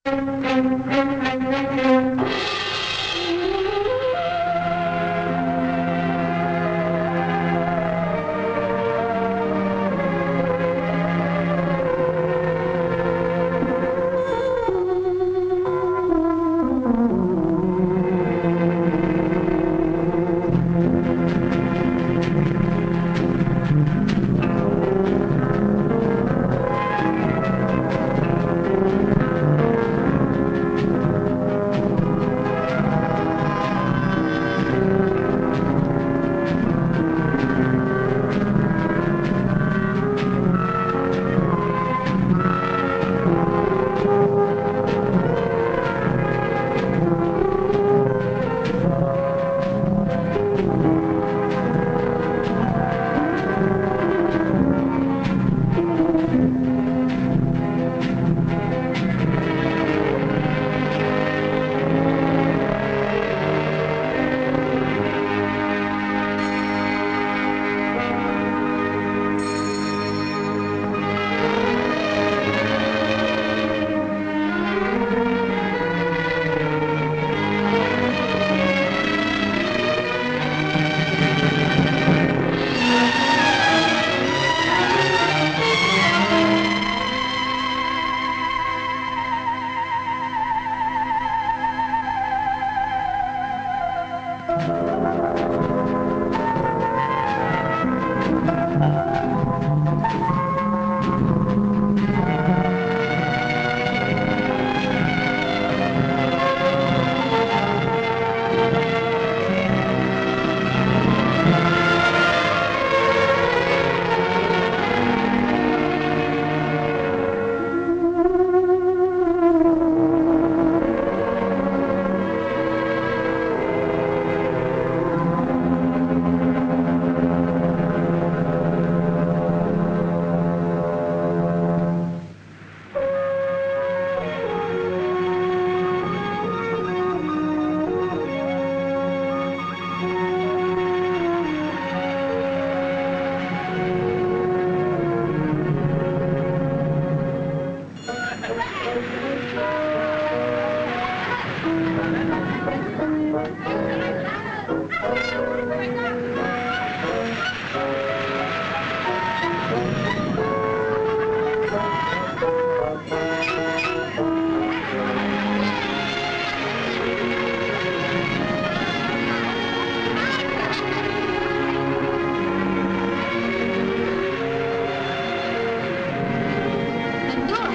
ممدوح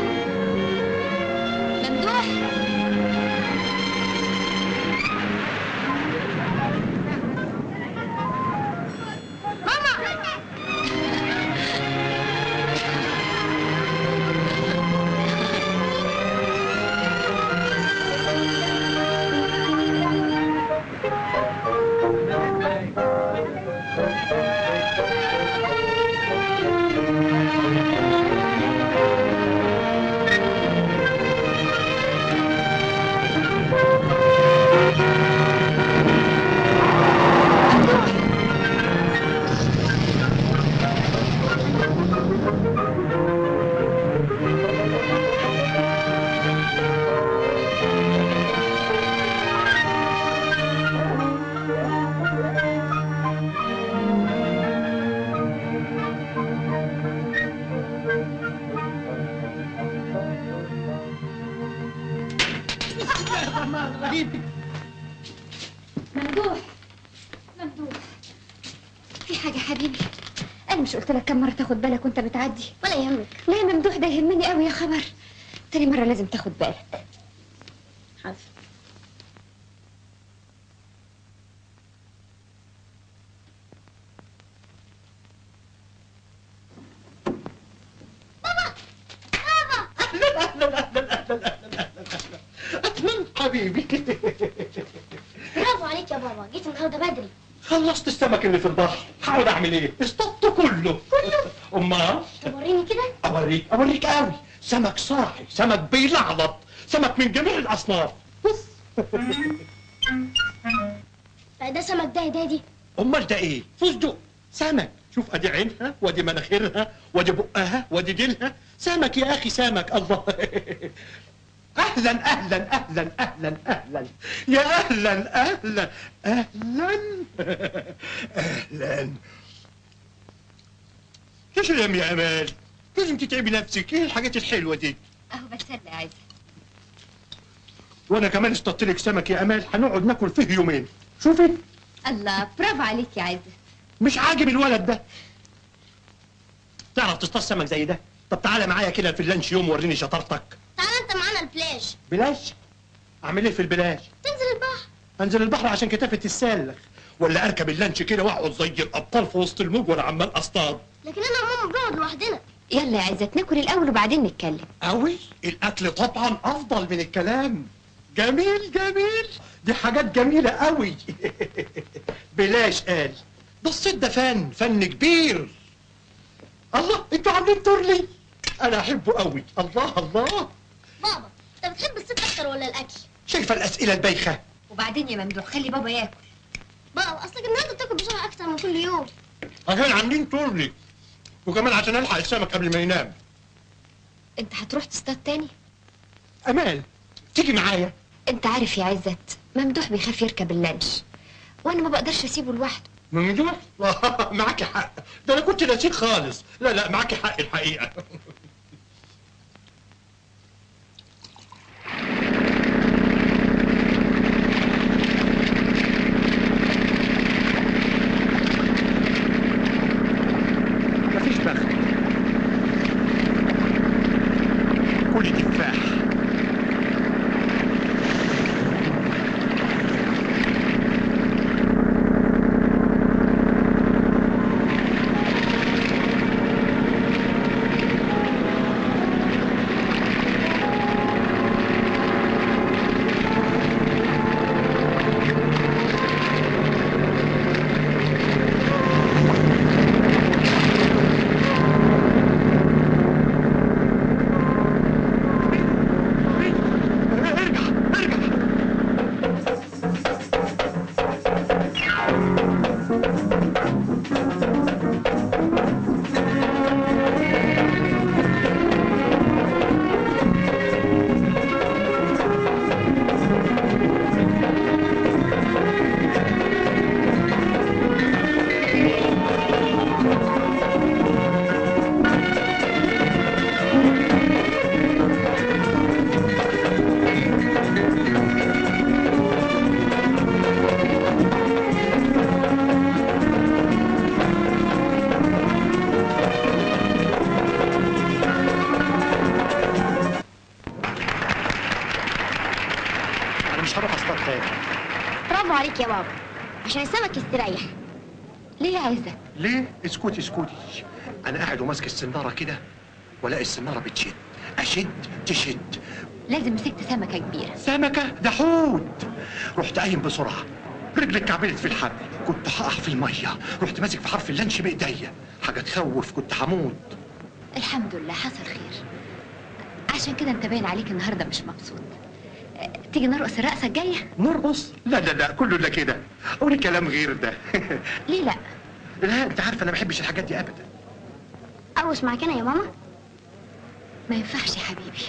ممدوح ماما ممدوح ممدوح في حاجة حبيبي أنا مش قلت لك كم مرة تاخد بالك وأنت بتعدي ولا يهمك لا يا ممدوح ده يهمني قوي يا خبر تاني مرة لازم تاخد بالك حاضر أهلا حبيبي برافو عليك يا بابا جيت النهارده بدري خلصت السمك اللي في البحر هقعد اعمل ايه اصطدته كله كله امال طب وريني كده اوريك اوريك قوي سمك صاحي سمك بيلعبط سمك من جميع الاصناف بص بقى ده سمك ده يا دادي امال ده ايه فستق سمك شوف ادي عينها وادي مناخيرها وادي بقها وادي ديلها سمك يا اخي سمك الله اهلا اهلا اهلا اهلا اهلا يا اهلا اهلا اهلا اهلا تسلم يا امال لازم تتعبي نفسك ايه الحاجات الحلوه دي اهو بتسلى يا عزت وانا كمان اصطدت لك سمك يا امال هنقعد ناكل فيه يومين شوفي الله برافو عليك يا عزت مش عاجب الولد ده تعرف تصطاد سمك زي ده طب تعالى معايا كده في اللانش يوم وريني شطارتك تعال انت معانا البلاج بلاش اعمل ايه في البلاش تنزل البحر انزل البحر عشان كتافي تتسلخ ولا اركب اللانش كده واقعد زي الابطال في وسط الموج وانا عمال اصطاد لكن انا وماما بنقعد لوحدنا يلا يا عزت ناكل الاول وبعدين نتكلم قوي الاكل طبعا افضل من الكلام جميل جميل دي حاجات جميله قوي بلاش قال ده الصيد ده فن فن كبير الله انتوا عاملين تورلي انا احبه قوي الله الله بابا انت بتحب الصيد اكتر ولا الاكل شايفه الاسئله البايخه وبعدين يا ممدوح خلي بابا ياكل بابا اصلك النهارده بتاكل بسرعه اكتر من كل يوم عشان عاملين تورلي وكمان عشان الحق السمك قبل ما ينام انت هتروح تصطاد تاني امال تيجي معايا انت عارف يا عزت ممدوح بيخاف يركب اللانش وانا ما بقدرش اسيبه لوحده ممدوح معاكي حق ده انا كنت ناسيك خالص لا لا معاكي حق الحقيقه مفيش بخت كل تفاح ارجع ارجع انا مش هروح اصطاد تاني برافو عليك يا بابا عشان السمك يستريح ليه يا عزت ليه؟ اسكتي اسكتي انا قاعد وماسك السناره كده والاقي السناره بتشد اشد تشد لازم مسكت سمكه كبيره سمكه ده حوت رحت قايم بسرعه رجلي اتكعبلت في الحبل كنت هقع في الميه رحت ماسك في حرف اللانش بايديا حاجه تخوف كنت هموت الحمد لله حصل خير عشان كده انت باين عليك النهارده مش مبسوط اه، تيجي نرقص الرقصه الجايه نرقص لا لا لا كله ده كده قولي كلام غير ده ليه لا لا انت عارفه انا ما بحبش الحاجات دي ابدا ارقص معاك انا يا ماما ما ينفعش يا حبيبي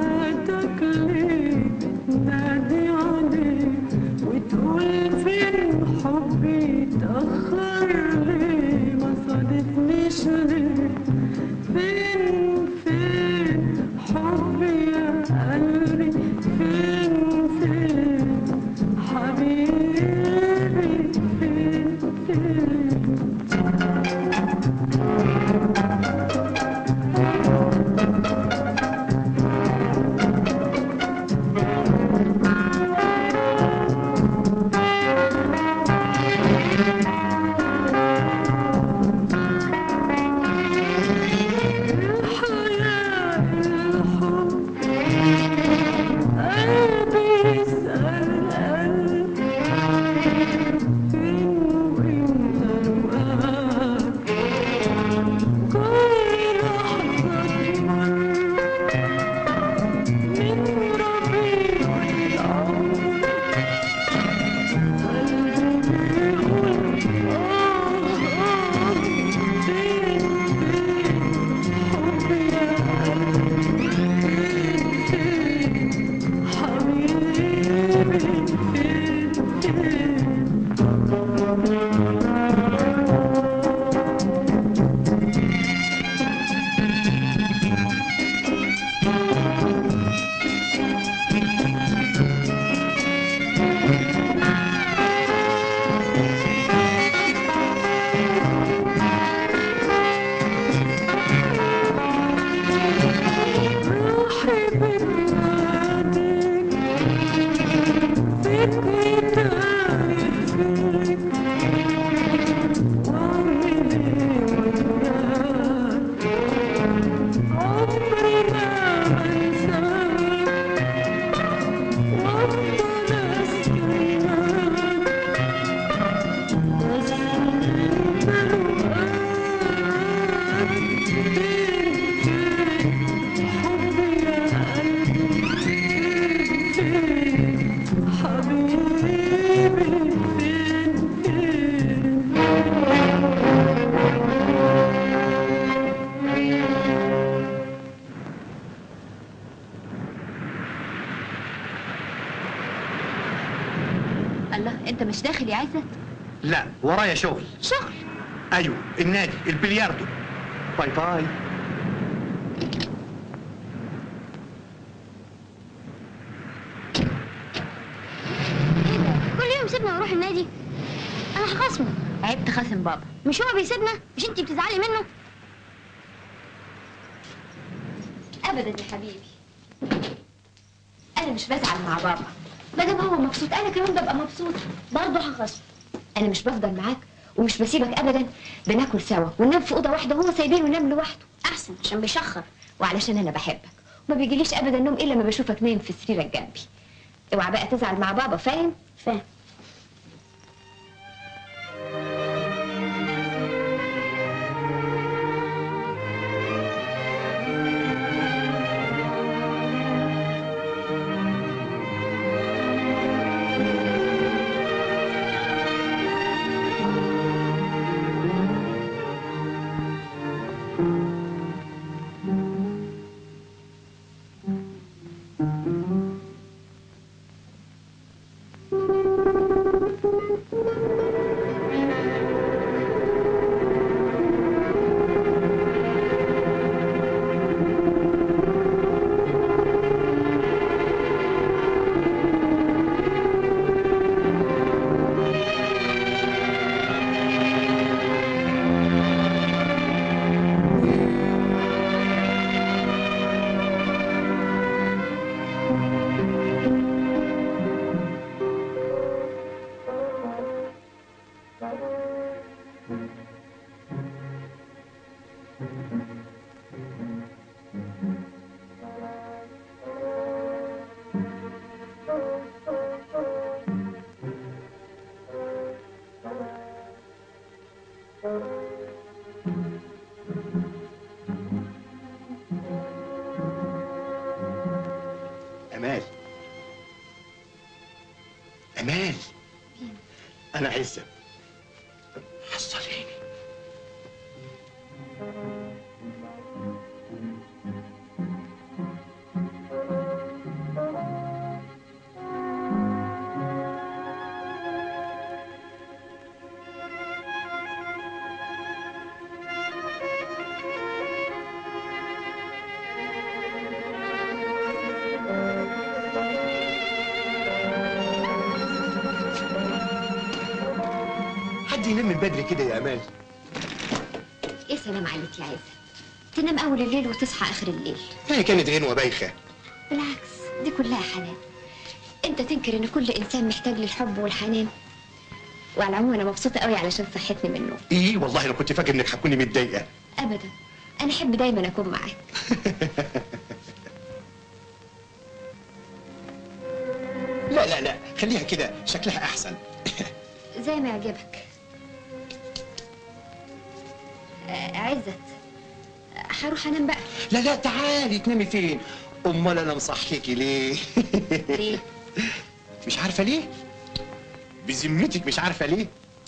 حياتك ليه بتنادي عليه وتقول فين حبي اتأخر ليه ما صادفنيش ليه فين فين حبي يا قلبي فين فين حبيبي فين فين الحياة الحب قلبي يسأل قلب فين وانت معاك كل لحظة تمر من ربيع العمر قلبي بيقول آه آه فين فين حبي يا قلبي فين فين حبيبي فين فين روحي بتناديك فكري تايه فيك واعمل ايه وياك عمري ما انساك وافضل استناك بس انت لقاك فين فين حبي يا قلبي فين حبيبي فين فين الله انت مش داخل يا عزت لا ورايا شغل شغل ايوه النادي البلياردو باي باي ايه ده كل يوم سيبنا ونروح النادي انا هخصمه عيب تخاصم بابا مش هو بيسيبنا مش انتي بتزعلي منه ابدا يا حبيبي انا مش بزعل مع بابا ما دام هو مبسوط انا كمان ببقى مبسوطه برضه هخصمه انا مش بفضل معاك ومش بسيبك ابدا بناكل سوا وننام في اوضه واحده وهو سايبينه ينام لوحده احسن عشان بيشخر وعلشان انا بحبك وما بيجيليش ابدا نوم الا لما بشوفك نايم في سريرك جنبي اوعى بقى تزعل مع بابا فاهم فاهم امال امال انا عزت حصليني حد ينام من بدري كده يا امال ايه سلام عليك يا عزت تنام اول الليل وتصحى اخر الليل هي كانت غنوه بايخه بالعكس دي كلها حنان انت تنكر ان كل انسان محتاج للحب والحنان وعلى العموم انا مبسوطه قوي علشان صحتني منه ايه والله انا كنت فاكر انك هتكوني متضايقه ابدا انا احب دايما اكون معاك لا لا لا خليها كده شكلها احسن زي ما يعجبك آه، عزت هروح انام بقى لا لا تعالي تنامي فين امال انا مصحيكي ليه ليه مش عارفه ليه بذمتك مش عارفه ليه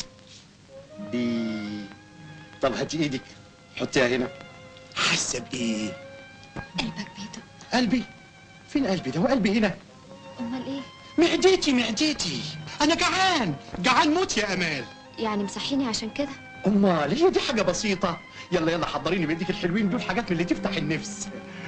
ايه طب هاتي ايدك حطيها هنا حاسه بايه قلبك بيدق قلبي فين قلبي ده وقلبي هنا امال ايه معدتي معدتي انا جعان جعان موت يا امال يعني مصحيني عشان كده امال هي دي حاجه بسيطه يلا يلا حضريني بايديك الحلوين دول حاجات من اللي تفتح النفس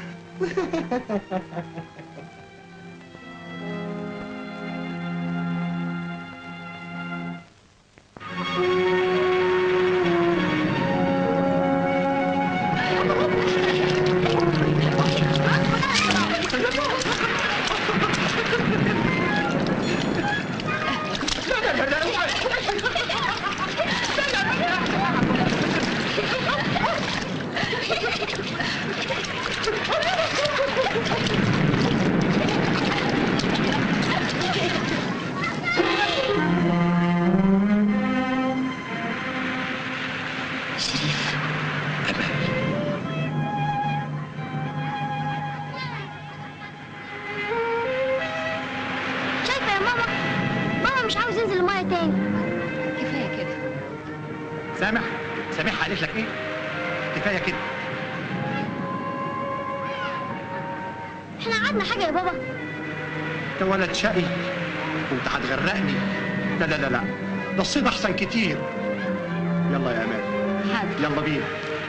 شريف شايفه يا ماما ماما مش عاوز ينزل الميه تاني كفايه كده سامح سامح قالت لك ايه كفايه كده احنا قعدنا حاجه يا بابا ده ولد شقي وانت هتغرقني لا لا لا لا ده الصيد احسن كتير يلا يا امان حاضر يلا بينا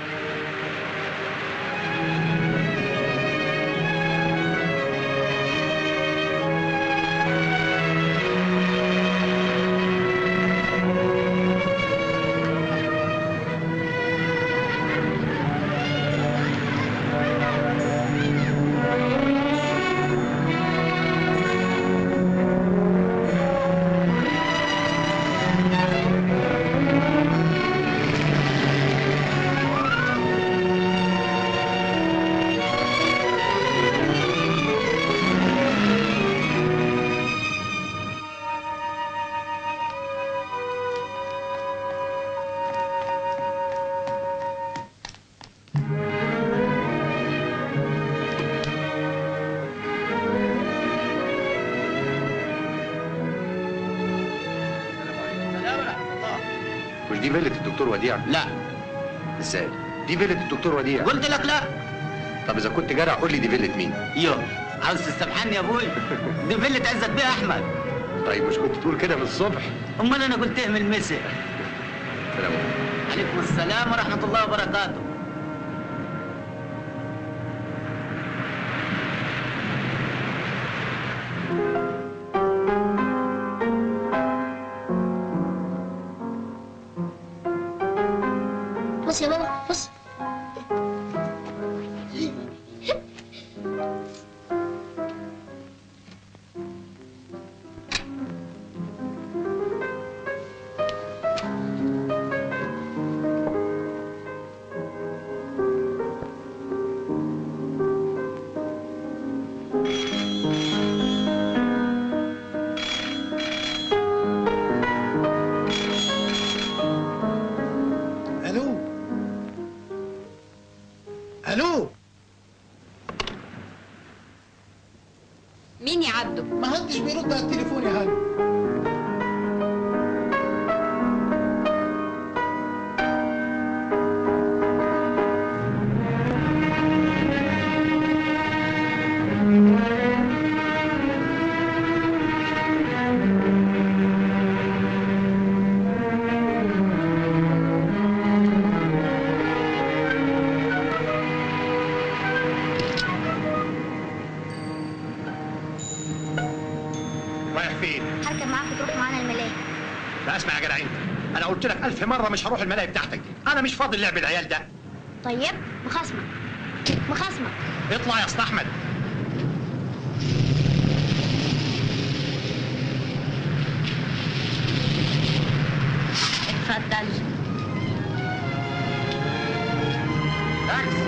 مش دي فيلة الدكتور وديع لا ازاي دي فيلة الدكتور وديع قلت لك لا طب اذا كنت جرع قول لي دي فيلة مين يو عاوز تستبحني يا ابوي دي فيلة عزت بيها احمد طيب مش كنت تقول كده من الصبح امال انا قلت اعمل مسا سلام عليكم السلام ورحمه الله وبركاته بص يا بابا بص الو الو مين يا عبده ما حدش بيرد على التليفون يا هاني رايح فين؟ هركب معاك وتروح معانا الملاهي لا اسمع يا جدع انت انا قلت لك الف مره مش هروح الملاهي بتاعتك دي انا مش فاضي لعب العيال ده طيب مخاصمك مخاصمك اطلع يا اسطى احمد اتفضل اكس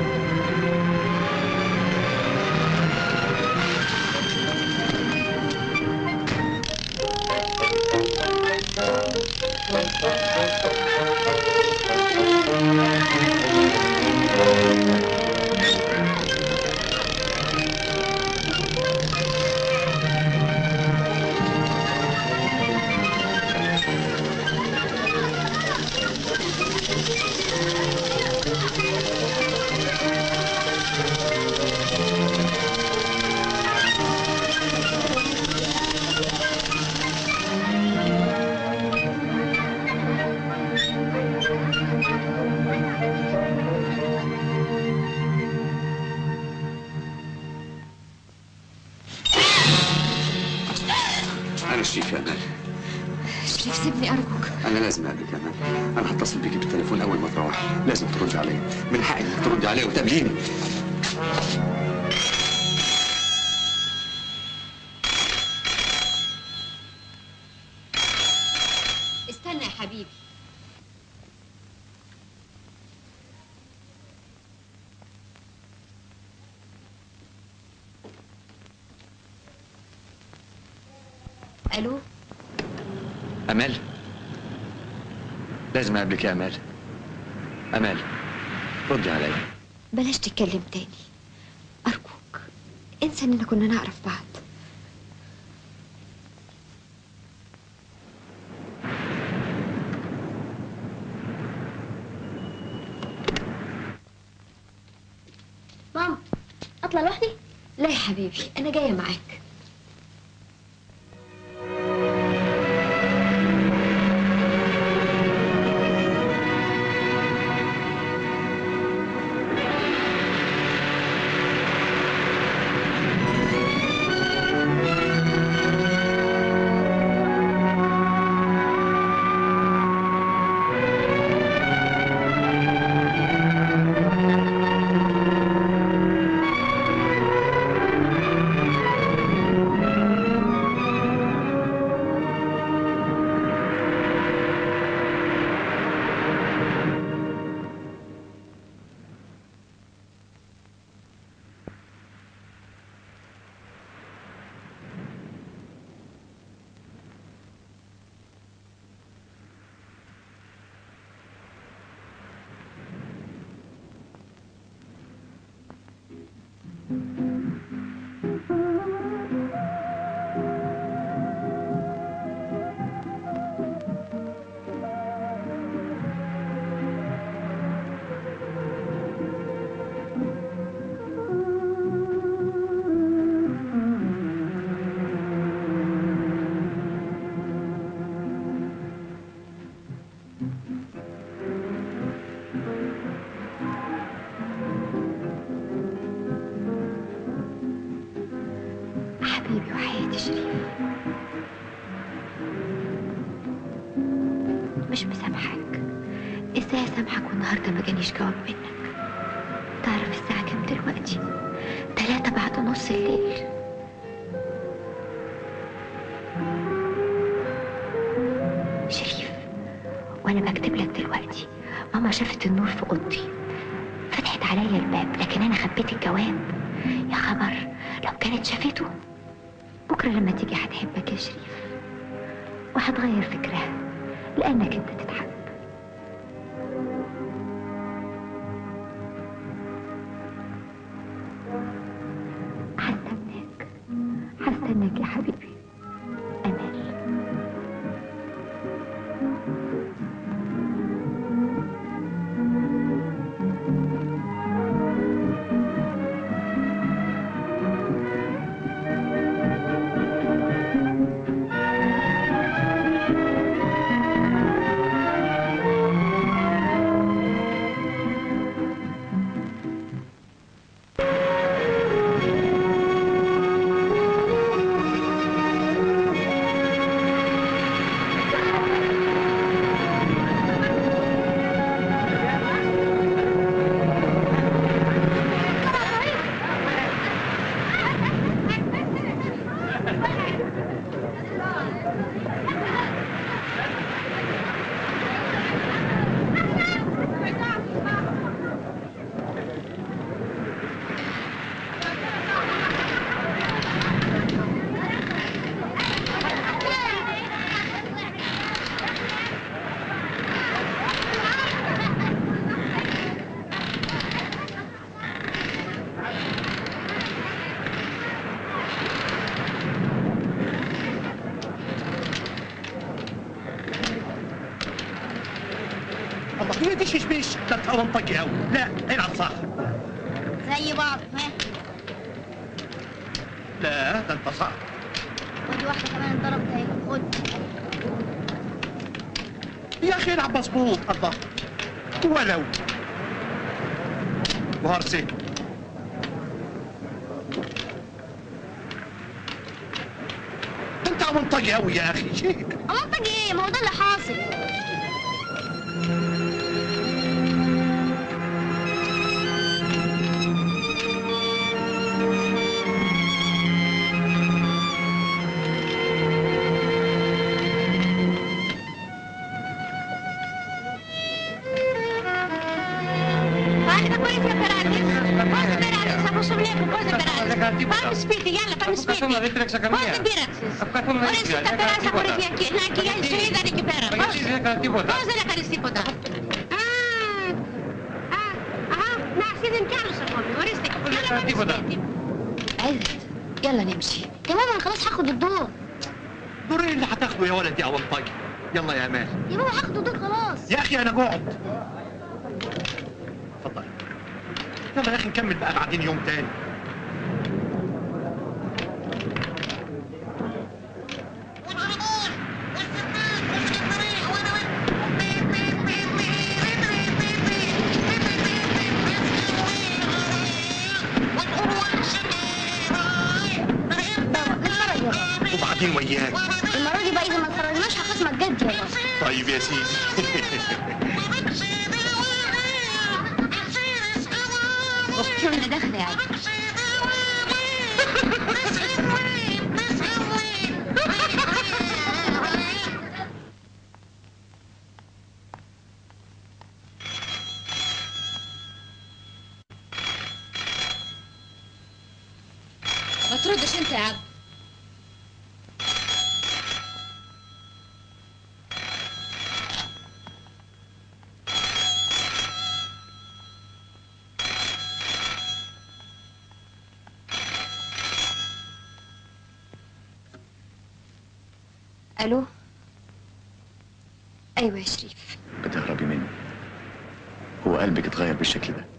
انا شريف يا امال شريف سيبني ارجوك انا لازم اقابلك يا امال انا هتصل بيكي بالتليفون اول ما تروحي لازم تردي عليا من حقك انك تردي عليا وتقابليني استنى يا حبيبي الو امال لازم اقابلك يا امال امال ردي عليا بلاش تتكلم تاني ارجوك انسى اننا كنا نعرف بعض ماما اطلع لوحدي لا يا حبيبي انا جايه معاك حبيبي وحياتي شريف مش مسامحك ازاي اسامحك والنهارده ما جانيش جواب منك تعرف الساعة كام دلوقتي تلاتة بعد نص الليل شريف وانا بكتب لك دلوقتي ماما شافت النور في اوضتي فتحت عليا الباب لكن انا خبيت الجواب يا خبر لو كانت شافته بكره لما تيجي هتحبك يا شريف وهتغير فكرها لانك انت تتحب هستناك هستناك يا حبيبي امال الله هي دي ششبيش ده انت منطقي قوي لا العب صح زي بعض ها لا ده انت صح ودي واحده كمان اتضربت اهي خد يا اخي العب مظبوط الله ولو وهرسي ده انت منطقي قوي يا اخي شيك منطق ايه ما هو ده اللي حاصل Vai, depois vai per Alice. Cosa per Alice? Posso venire cosa per Alice? Fammi spiti, yalla, fammi spiti. Καθόμουν, δεν τρέξα καμία. Cosa per Alice? Καθόμουν, δεν Ora si τρέξα, sta δεν per έκανα Alice, τίποτα. μπορεί να και να και για η εκεί πέρα. Μα γιατί δεν έκανα τίποτα. Πώς δεν έκανες τίποτα. Α, α, αχα, να αφήνουν κι άλλους ακόμη. Ορίστε. δεν Yalla, έκανα fammi τίποτα. spiti. عزت يلا نمشي يا ماما انا خلاص هاخد الدور دور ايه اللي هتاخده يا ولد يا منطقي يلا يا امال يا ماما هاخد الدور خلاص يا اخي انا قاعد اتفضل يلا يا اخي نكمل بقى بعدين يوم تاني بابا نتفرج يا بابا وبعدين وياك المرة دي بقى إذا ما اتفرجناش هخصمك جد يا بابا طيب يا سيدي شو اللي داخل يعني ما تردش انت يا عبد الو ايوه يا شريف بتهربي مني هو قلبك اتغير بالشكل ده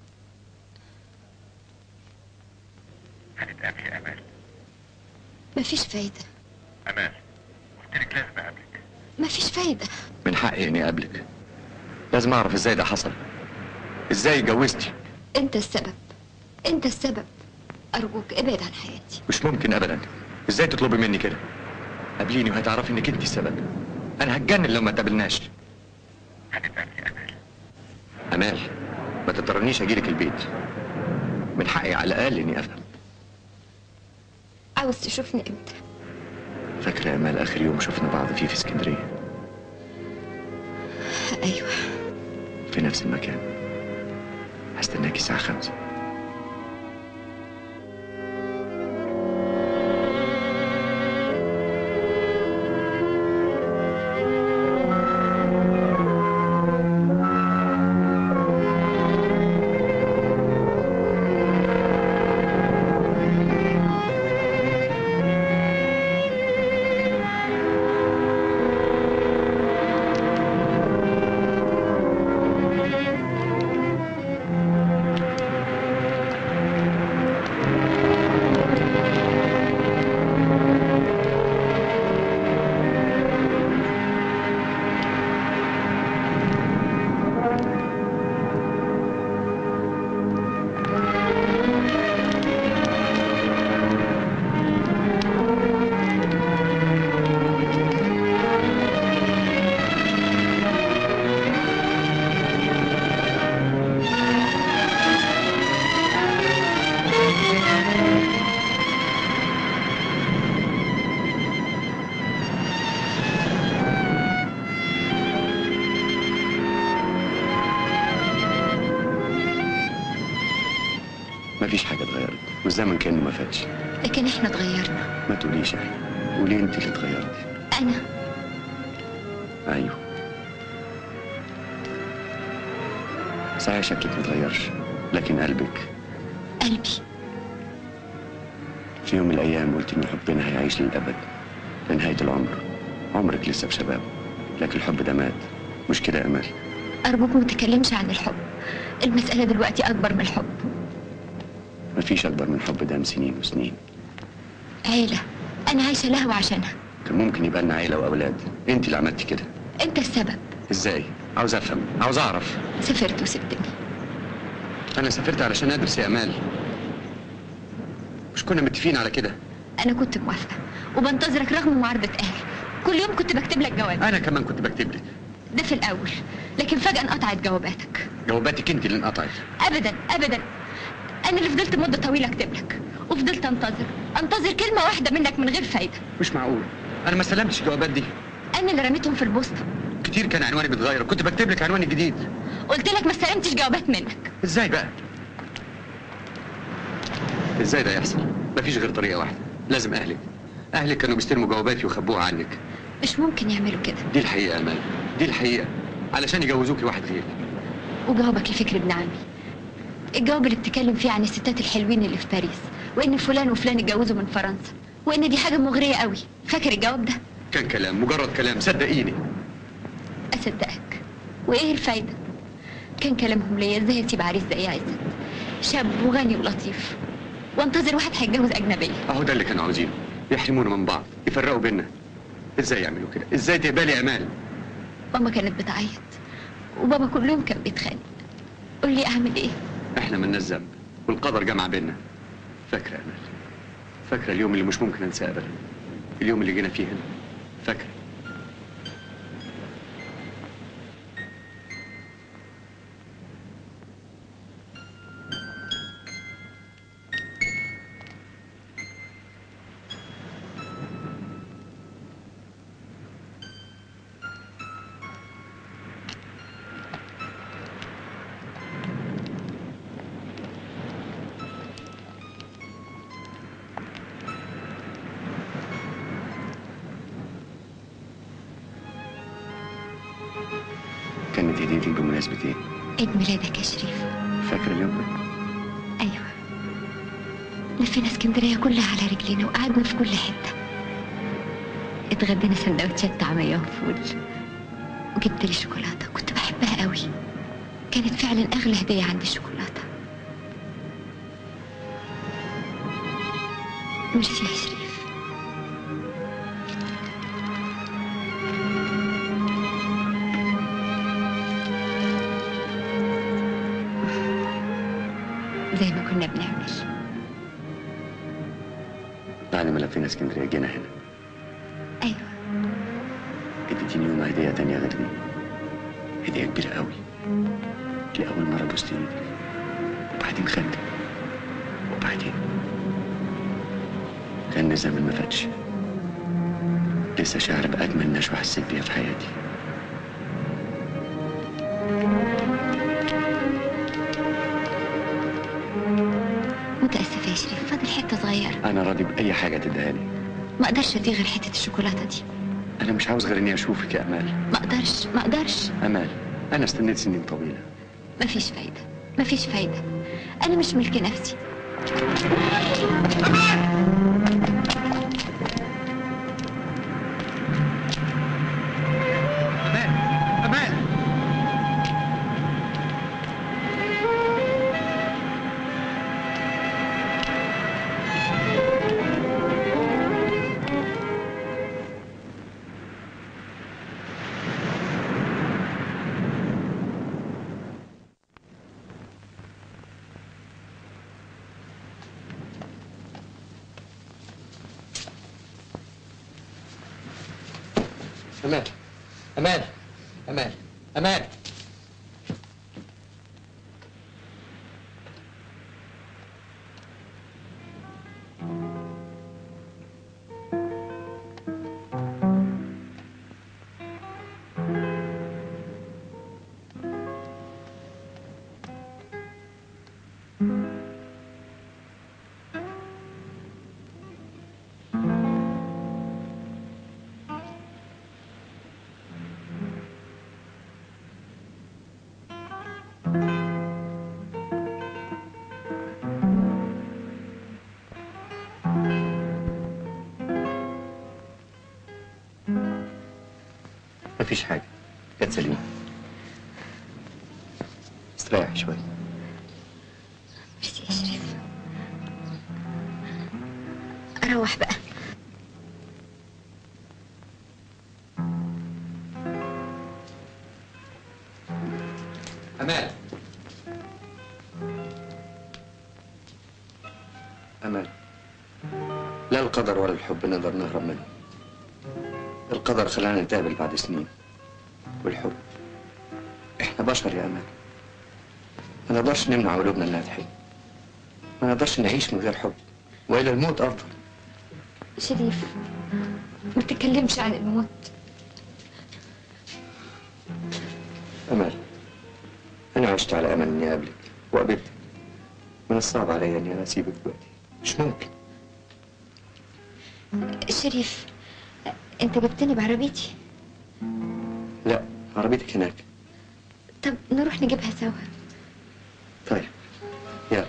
هنتقابل يا امال مفيش فايده امال قلت لك لازم اقابلك مفيش فايده من حقي اني اقابلك لازم اعرف ازاي ده حصل ازاي اتجوزتي انت السبب انت السبب ارجوك ابعد عن حياتي مش ممكن ابدا ازاي تطلبي مني كده قابليني وهتعرفي انك انت السبب انا هتجنن لو ما تقابلناش هنتقابل يا امال امال ما تضطرنيش اجيلك البيت من حقي على الاقل اني افهم عاوز تشوفني امتى فاكره يا امال اخر يوم شفنا بعض فيه في اسكندريه ايوه في نفس المكان هستناكي الساعه خمسة مفيش حاجة اتغيرت والزمن كأنه ما فاتش لكن احنا اتغيرنا ما تقوليش يا حبيبي قولي انت اللي اتغيرتي انا ايوه صحيح شكلك متغيرش لكن قلبك قلبي في يوم من الايام قلت ان حبنا هيعيش للابد لنهاية العمر عمرك لسه بشباب لكن الحب ده مات مش كده يا امال ارجوك ما تكلمش عن الحب المسألة دلوقتي اكبر من الحب مفيش اكبر من حب دام سنين وسنين عيلة انا عايشة لها وعشانها كان ممكن يبقى لنا عيلة واولاد انت اللي عملتي كده انت السبب ازاي عاوز افهم عاوز اعرف سافرت وسبتني انا سافرت علشان ادرس يا امال مش كنا متفقين على كده انا كنت موافقة وبنتظرك رغم معارضة اهلي كل يوم كنت بكتب لك جواب انا كمان كنت بكتب لك ده في الاول لكن فجأة انقطعت جواباتك جواباتك انت اللي انقطعت ابدا ابدا انا اللي فضلت مدة طويلة اكتب لك وفضلت انتظر انتظر كلمة واحدة منك من غير فايدة مش معقول انا ما استلمتش الجوابات دي انا اللي رميتهم في البوسطة كتير كان عنواني بيتغير كنت بكتب لك عنواني الجديد قلت لك ما استلمتش جوابات منك ازاي بقى ازاي ده يحصل مفيش غير طريقه واحده لازم اهلك اهلك كانوا بيستلموا جواباتي وخبوها عنك مش ممكن يعملوا كده دي الحقيقه يا امال دي الحقيقه علشان يجوزوكي واحد غيري وجاوبك لفكر ابن عمي الجواب اللي بتتكلم فيه عن الستات الحلوين اللي في باريس وان فلان وفلان اتجوزوا من فرنسا وان دي حاجة مغرية قوي فاكر الجواب ده كان كلام مجرد كلام صدقيني اصدقك وايه الفايدة كان كلامهم ليا ازاي اسيب عريس زي عزت شاب وغني ولطيف وانتظر واحد هيتجوز اجنبية اهو ده اللي كانوا عاوزينه يحرمونا من بعض يفرقوا بينا ازاي يعملوا كده ازاي تقبلي يا امال ماما كانت بتعيط وبابا كل يوم كان بيتخانق قول لي اعمل ايه احنا مالناش ذنب والقدر جمع بينا فاكره يا امال فاكره اليوم اللي مش ممكن انساه ابدا اليوم اللي جينا فيه هنا فاكره كانت هديتي بمناسبة ايه؟ عيد ميلادك يا شريف فاكرة اليوم ده؟ ايوه لفينا اسكندريه كلها على رجلينا وقعدنا في كل حته اتغدينا سندوتشات طعميه وفول وجبت لي شوكولاته كنت بحبها قوي كانت فعلا اغلى هديه عندي الشوكولاته ميرسي يا شريف زي ما كنا بنعمل بعد ما لفينا اسكندرية جينا هنا ايوه اديتيني يوم هدية تانية غير دي هدية كبيرة قوي لأول مرة بوست ايدك وبعدين خدت وبعدين كان الزمن ما فاتش لسه شاعر بأجمل نشوة حسيت بيها في حياتي متاسفه يا شريف فاضل حته صغيره أنا راضي بأي حاجة تديها لي ما اقدرش ادي غير حته الشوكولاته دي أنا مش عاوز غير إني أشوفك يا أمال ما اقدرش ما اقدرش أمال أنا استنيت سنين طويلة مفيش فايده مفيش فايده انا مش ملك نفسي أمال أمال أمال أمال أمال أمال مفيش حاجة كانت سليمة استريح شوية ميرسي يا شريف اروح بقى امال أمل لا القدر ولا الحب نقدر نهرب منه القدر خلانا نتقابل بعد سنين والحب احنا بشر يا أمل ما نقدرش نمنع قلوبنا انها تحب ما نقدرش نعيش من غير حب وإلى الموت أفضل شريف ما تتكلمش عن الموت أمل أنا عشت على أمل إني أقابلك وقابلتك من الصعب عليا إني أنا أسيبك دلوقتي مش ممكن شريف انت جبتني بعربيتي لا عربيتك هناك طب نروح نجيبها سوا طيب يلا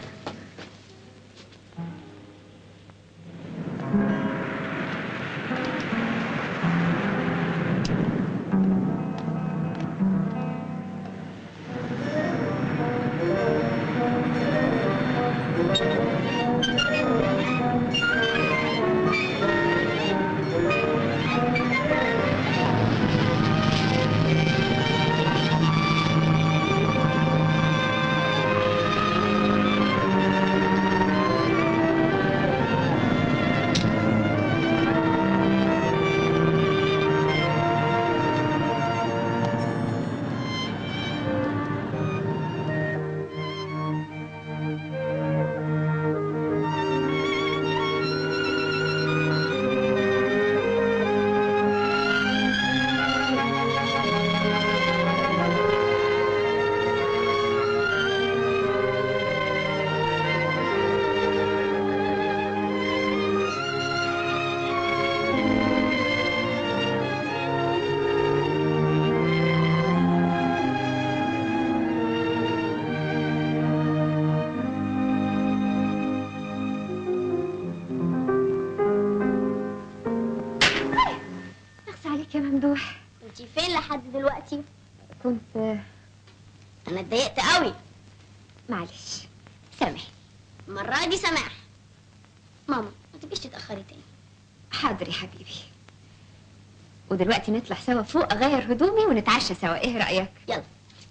اخس عليك يا ممدوح انتي فين لحد دلوقتي كنت انا اتضايقت قوي معلش سامح المره دي سماح ماما ما تبقيش تتاخري تاني حاضر يا حبيبي ودلوقتي نطلع سوا فوق اغير هدومي ونتعشى سوا ايه رايك يلا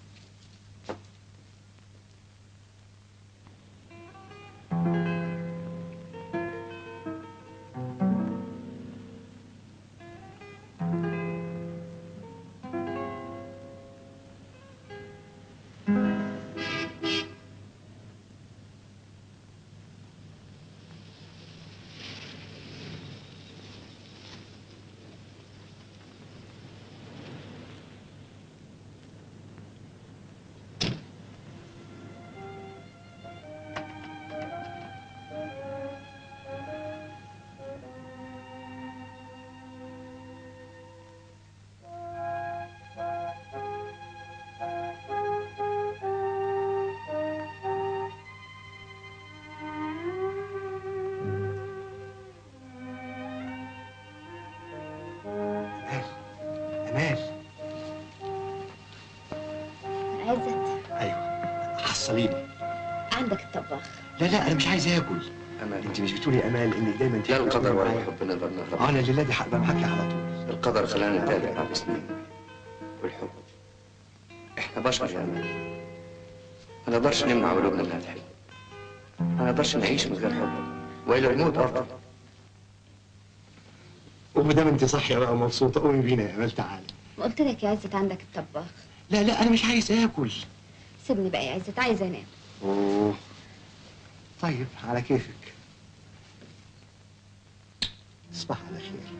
امال امال عزت ايوه حصليني عندك الطباخ لا لا انا مش عايز اكل أمل انت مش بتقولي يا امال انك دايما لا تحبي القدر تكوني ولا معايا؟ الحب نقدر نهرب انا منه الليله دي هبقى معاكي على طول القدر خلانا نتقابل بعد سنين والحب احنا بشر يا أمل ما نقدرش نمنع قلوبنا انها تحب ما نقدرش نعيش من غير حب وإلى الموت أفضل وما دام انت صاحيه بقى مبسوطه قومي بينا يا امال تعالي ما قلت لك يا عزت عندك الطباخ لا لا انا مش عايز اكل سيبني بقى يا عزت عايزه انام اوه طيب على كيفك تصبح على خير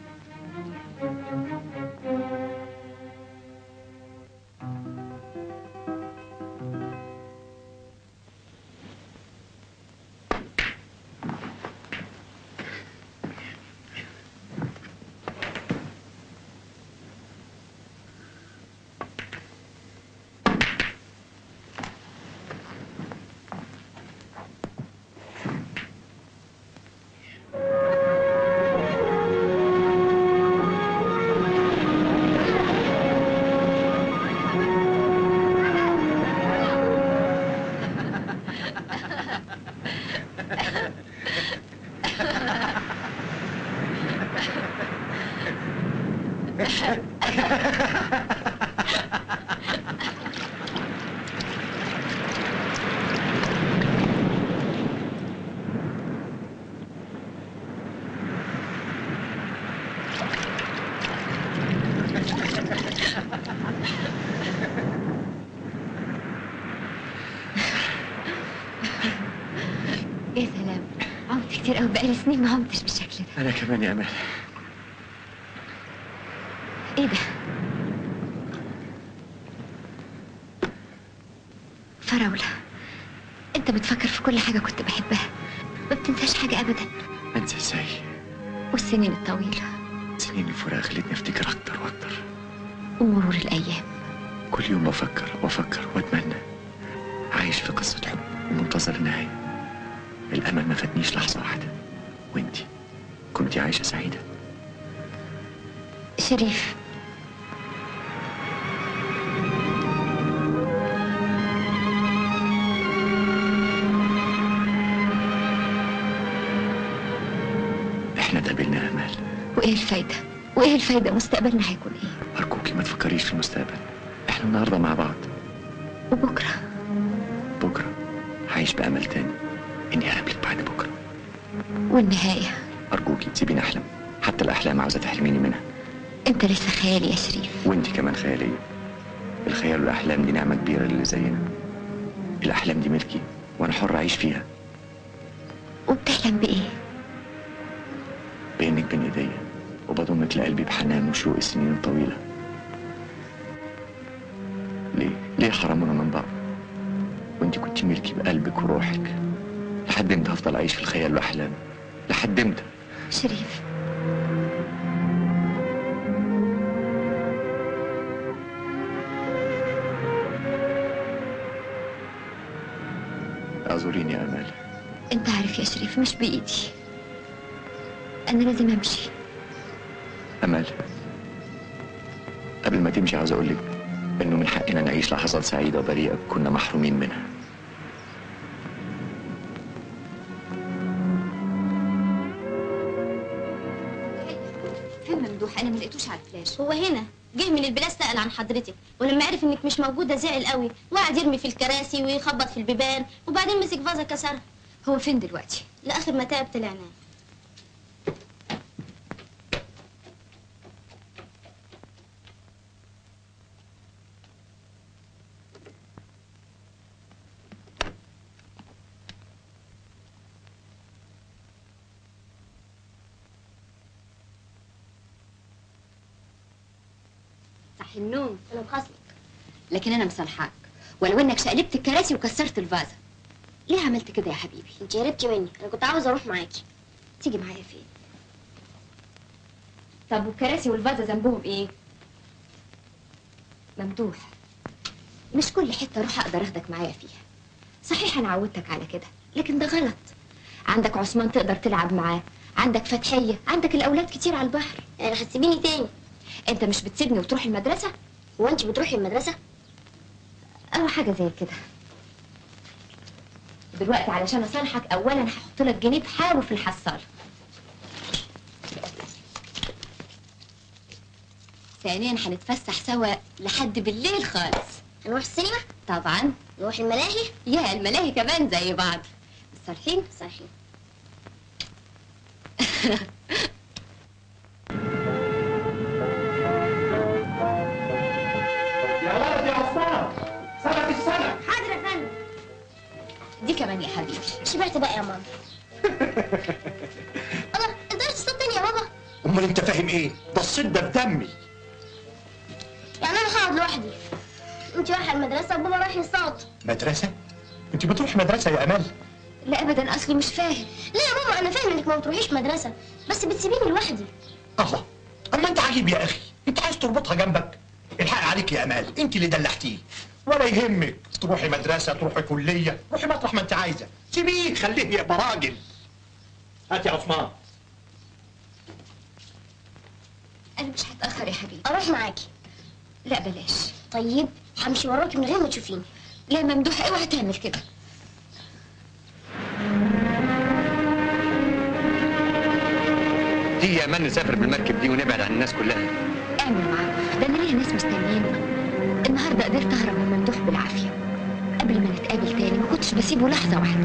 يا سلام عمت كتير قوي بقالي سنين ما عمتش بالشكل ده انا كمان يا امال ايه ده فراولة انت بتفكر في كل حاجة كنت بحبها ما بتنساش حاجة ابدا انسى ازاي والسنين الطويلة سنين الفراق خلتني افتكر اكتر واكتر ومرور الايام كل يوم بفكر وافكر واتمنى عايش في قصة حب ومنتظر النهاية الامل ما فاتنيش لحظة واحدة وانتي كنتي عايشة سعيدة شريف احنا اتقابلنا يا امال وايه الفايدة وايه الفايدة مستقبلنا هيكون ايه ارجوكي ما تفكريش في المستقبل احنا النهارده مع بعض وبكرة بكره هعيش بامل تاني اني اقابلك بعد بكره والنهاية ارجوكي تسيبيني احلم حتى الاحلام عاوزه تحرميني منها انت لسه خيالي يا شريف وانت كمان خياليه الخيال والاحلام دي نعمه كبيره للي زينا الاحلام دي ملكي وانا حر اعيش فيها وبتحلم بايه بينك بين ايديا وبضمك لقلبي بحنان وشوق السنين الطويله ليه ليه حرمونا من بعض وانت كنت ملكي بقلبك وروحك لحد امتى هفضل اعيش في الخيال واحلام لحد امتى شريف اعذريني يا امال انت عارف يا شريف مش بايدي انا لازم امشي امال قبل ما تمشي عاوز اقول لك انه من حقنا نعيش لحظات سعيده وبريئه كنا محرومين منها فين ممدوح انا ما لقيتوش على الفلاش هو هنا جه من البلاد سأل عن حضرتك ولما عرف انك مش موجودة زعل قوي وقعد يرمي في الكراسي ويخبط في البيبان وبعدين مسك فازة كسرها هو فين دلوقتي لآخر ما تعب طلعنا صح النوم انا مخصمك لكن انا مصالحاك ولو انك شقلبت الكراسي وكسرت الفازه ليه عملت كده يا حبيبي انت هربتي مني انا كنت عاوزة اروح معاكي تيجي معايا فين طب والكراسي والفازه ذنبهم ايه ممدوح مش كل حته اروح اقدر اخدك معايا فيها صحيح انا عودتك على كده لكن ده غلط عندك عثمان تقدر تلعب معاه عندك فتحيه عندك الاولاد كتير على البحر يعني هتسيبيني تاني انت مش بتسيبني وتروح المدرسه هو انت بتروحي المدرسة او حاجه زي كده دلوقتي علشان اصالحك اولا هحط لك جنيه بحاله في الحصاله ثانيا هنتفسح سوا لحد بالليل خالص هنروح السينما طبعا نروح الملاهي يا الملاهي كمان زي بعض صالحين صحيح يا ولد يا عثمان سمك السمك حاضر يا فندم دي كمان يا حبيبي شبعت بقى يا ماما الله انت عايز تصطاد تاني يا بابا امال انت فاهم ايه ده الصيد ده بدمي يعني انا هقعد لوحدي انت رايحه المدرسه وبابا رايح يصطاد مدرسه انت بتروح مدرسه يا امال لا ابدا اصلي مش فاهم لا يا ماما انا فاهم انك ما بتروحيش مدرسه بس بتسيبيني لوحدي الله اما انت عجيب يا اخي انت عايز تربطها جنبك الحق عليك يا امال انت اللي دلعتيه ولا يهمك تروحي مدرسه تروحي كليه روحي مطرح ما انت عايزه سيبيه خليه يبقى راجل هات يا عثمان انا مش هتاخر يا حبيبي اروح معاكي لا بلاش طيب همشي وراكي من غير ما تشوفيني لا ممدوح اوعى تعمل كده تيجي يا امان نسافر بالمركب دي ونبعد عن الناس كلها اعمل معروف ده انا ليا ناس مستنييني النهارده قدرت اهرب من ممدوح بالعافيه قبل ما نتقابل تاني ما كنتش بسيبه لحظه واحده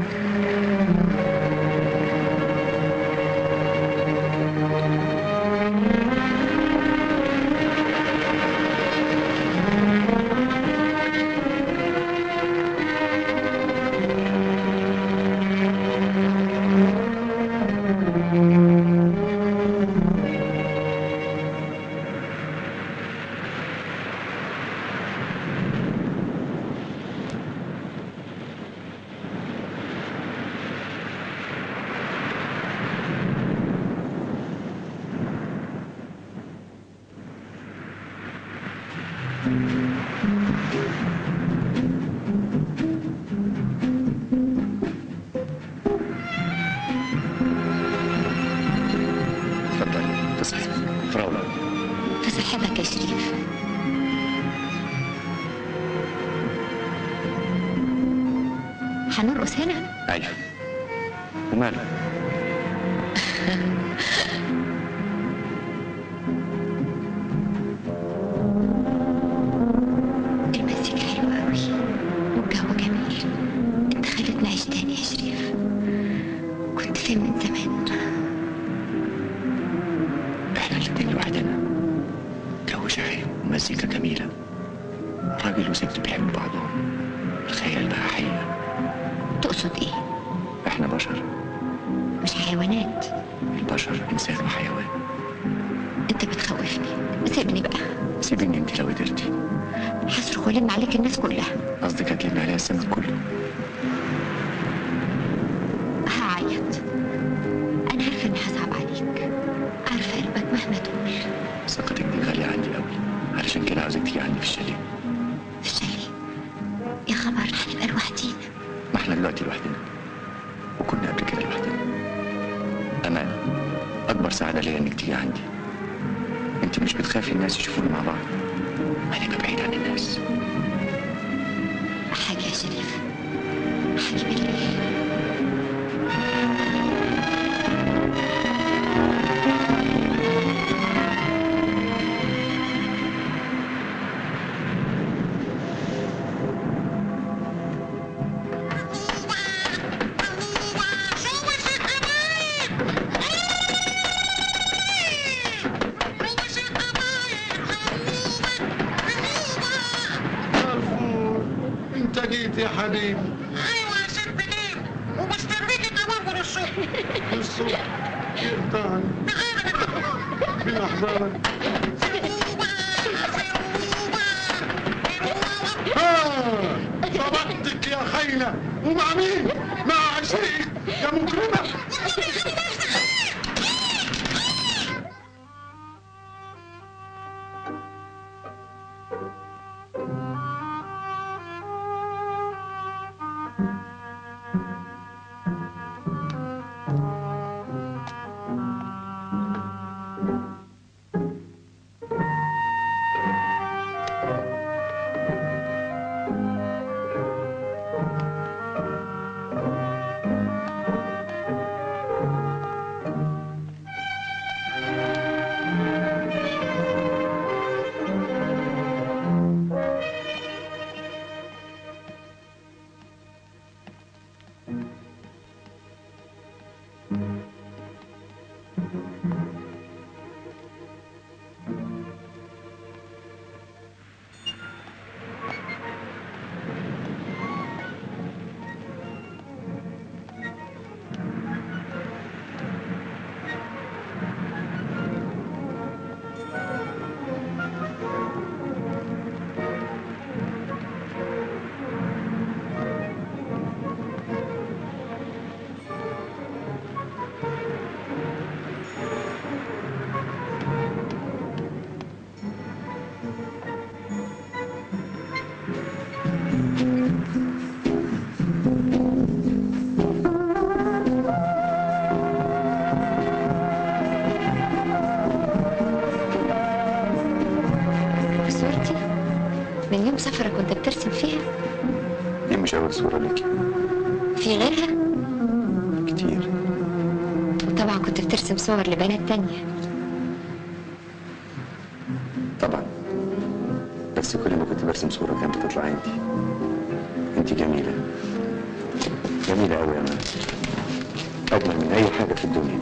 اتفضل تصحي فراولة في صحتك يا شريف هنرقص هنا ايوه وماله المزيكا حلوة قوي والجو جميل انت خلتني اعيش تاني يا شريف كنت فين من زمان احنا الاتنين لوحدنا جو شاعري ومزيكا جميلة راجل وست بيحبوا بعضهم الخيال بقى حقيقة تقصد ايه احنا بشر مش حيوانات البشر انسان وحيوان انت بتخوفني سيبني بقى سيبيني انت لو قدرتي هصرخ والم عليك الناس كلها قصدك هتلم عليها السمك كله هعيط انا عارفه اني هصعب عليك عارفه قلبك مهما تقول ثقتك دي غالية عندي قوي علشان كده عاوزك تيجي عندي في الشاليه في الشاليه يا خبر هنبقى لوحدينا ما احنا دلوقتي لوحدنا وكنا قبل كده لوحدنا امان اكبر سعادة ليا انك تيجي عندي انت مش بتخافي الناس يشوفونا مع بعض هنبقى بعيد عن الناس حاجه يا شريف حاجه بالليل انت جيت يا حبيبي ايوه يا ست جيب ومستنيك كمان من الصبح الصبح يقطعني بالاحضان آه، صبحتك يا خيلة ومع مين؟ مع عشرين يا مجرمة صورتي من يوم سفرك كنت بترسم فيها دي مش اول صورة ليكي في غيرها كتير وطبعا كنت بترسم صور لبنات تانية طبعا بس كل ما كنت برسم صورة كانت بتطلع انت انت جميلة جميلة قوي يا مان أجمل من أي حاجة في الدنيا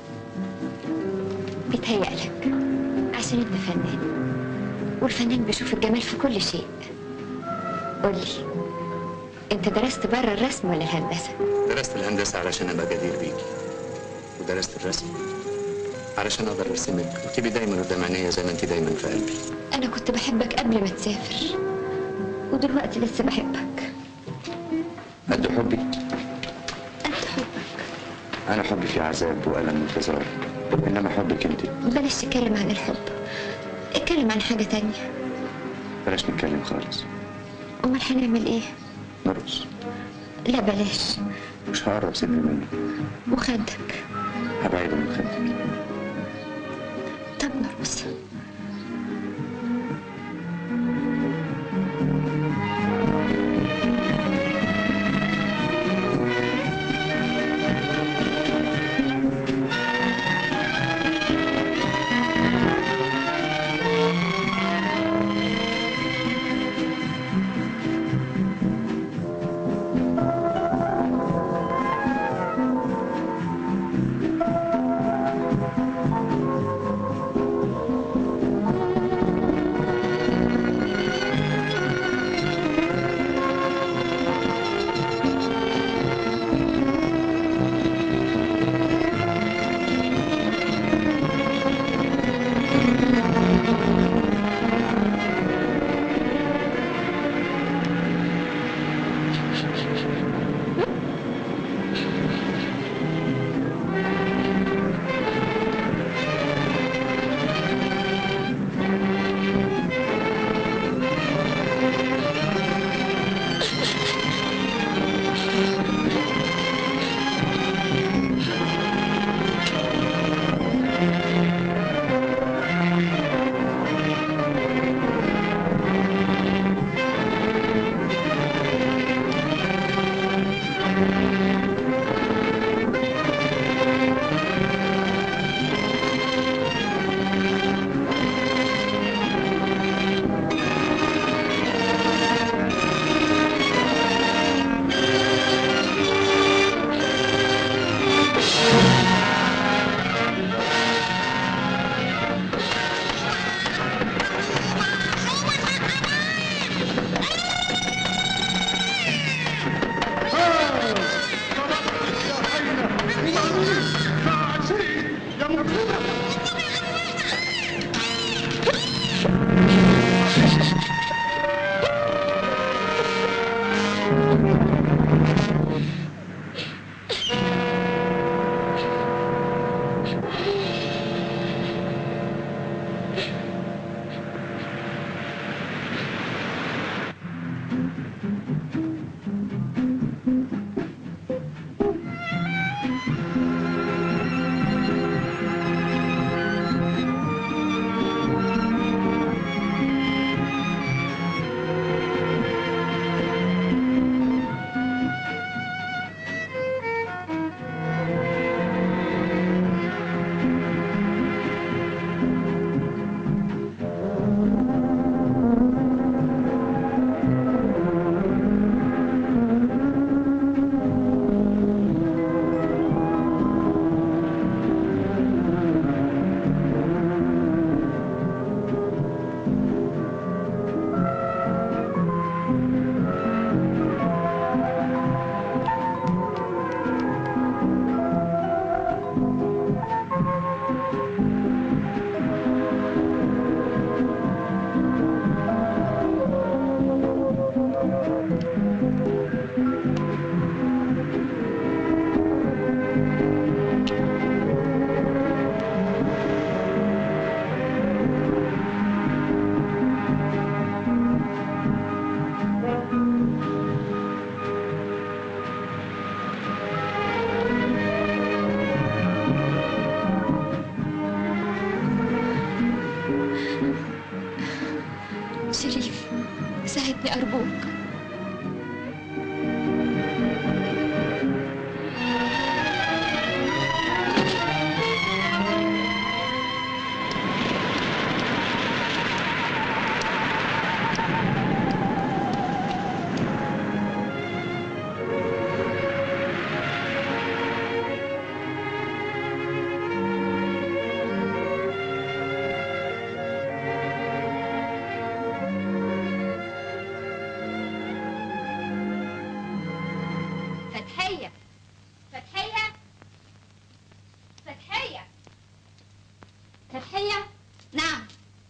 بيتهيألك عشان انت فنان والفنان بيشوف الجمال في كل شيء قولي انت درست بره الرسم ولا الهندسة؟ درست الهندسة علشان أبقى جدير بيكي ودرست الرسم علشان أقدر أرسمك وتبقي دايما قدام عينيا زي ما أنت دايما في قلبي انا كنت بحبك قبل ما تسافر ودلوقتي لسه بحبك قد حبي انت حبك أنا حبي فيه عذاب وألم وانتظار إنما حبك أنت بلاش تتكلم عن الحب اتكلم عن حاجة تانية بلاش نتكلم خالص امال هنعمل ايه؟ نرقص لا بلاش مش هقرب صدري منك وخدك هبعده من خدك طب نرقص شريف ساعدني أرجوك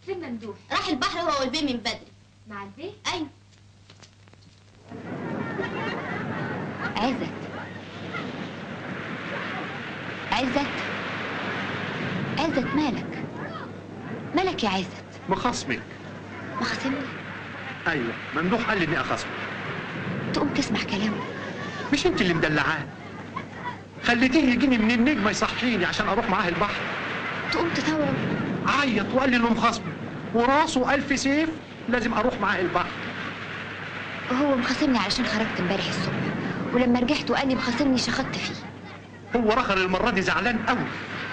فين ممدوح راح البحر هو والبيه من بدري مع البيه ايوه عزت عزت عزت مالك مالك يا عزت مخاصمك مخصمني ايوه ممدوح قال لي اني اخاصمك تقوم تسمع كلامه مش انت اللي مدلعاه خليتيه يجيني من النجمه يصحيني عشان اروح معاه البحر تقوم تطور عيط وقال لي انه مخاصمه وراسه الف سيف لازم اروح معاه البحر وهو مخاصمني علشان خرجت امبارح الصبح ولما رجعت وقال لي مخاصمني شخطت فيه هو رخر المره دي زعلان قوي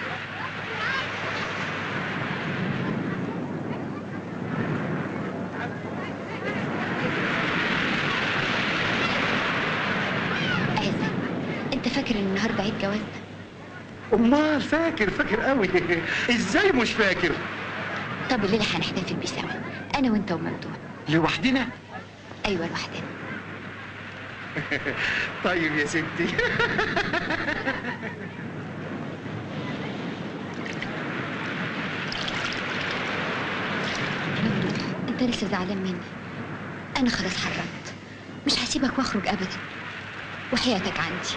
عزت انت فاكر ان النهارده عيد جوازنا امال فاكر فاكر قوي ازاي مش فاكر طب الليله هنحتفل بيه سوا انا وانت وممدوح لوحدنا ايوه لوحدنا طيب يا ستي ممدوح انت لسه زعلان مني انا خلاص حرمت مش هسيبك واخرج ابدا وحياتك عندي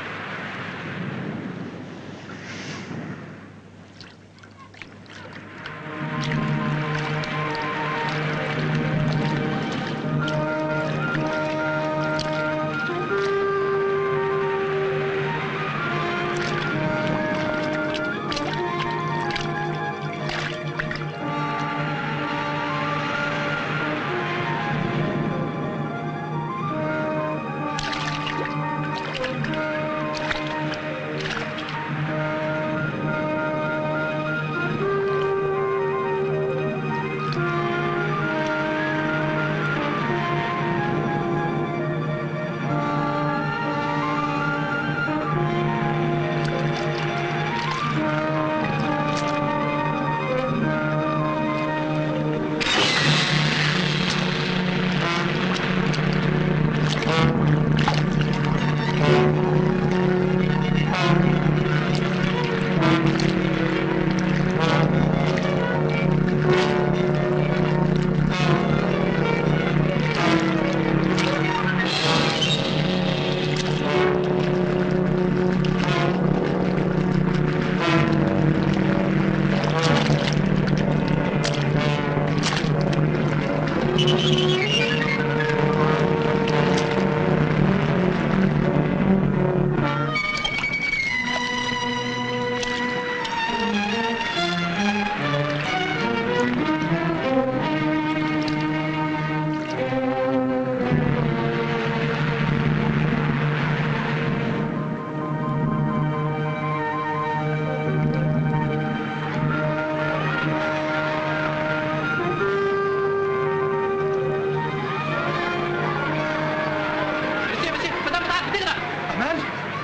امال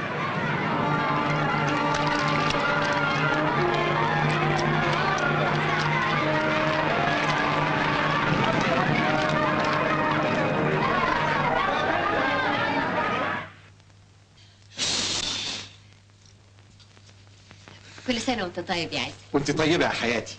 كل سنه وانت طيب يا عزت وانت طيبه يا حياتي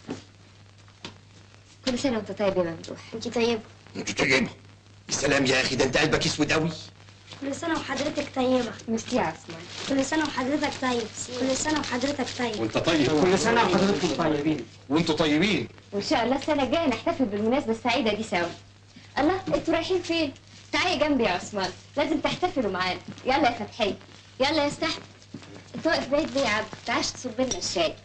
كل سنه وانت طيب يا ممدوح انت طيبه انت طيبه السلام يا اخي ده انت قلبك اسود قوي كل سنه وحضرتك طيبه ميرسي يا عثمان كل سنه وحضرتك طيب كل سنه وحضرتك طيب وانت طيب كل سنه وحضرتكم طيبين وانتوا طيبين وان شاء الله السنه الجايه نحتفل بالمناسبه السعيده دي سوا الله انتوا رايحين فين تعالي جنبي يا عثمان لازم تحتفلوا معانا يلا يا فتحيه يلا يا استحمل انت واقف بعيد ليه يا عبد تعالش تصب لنا الشاي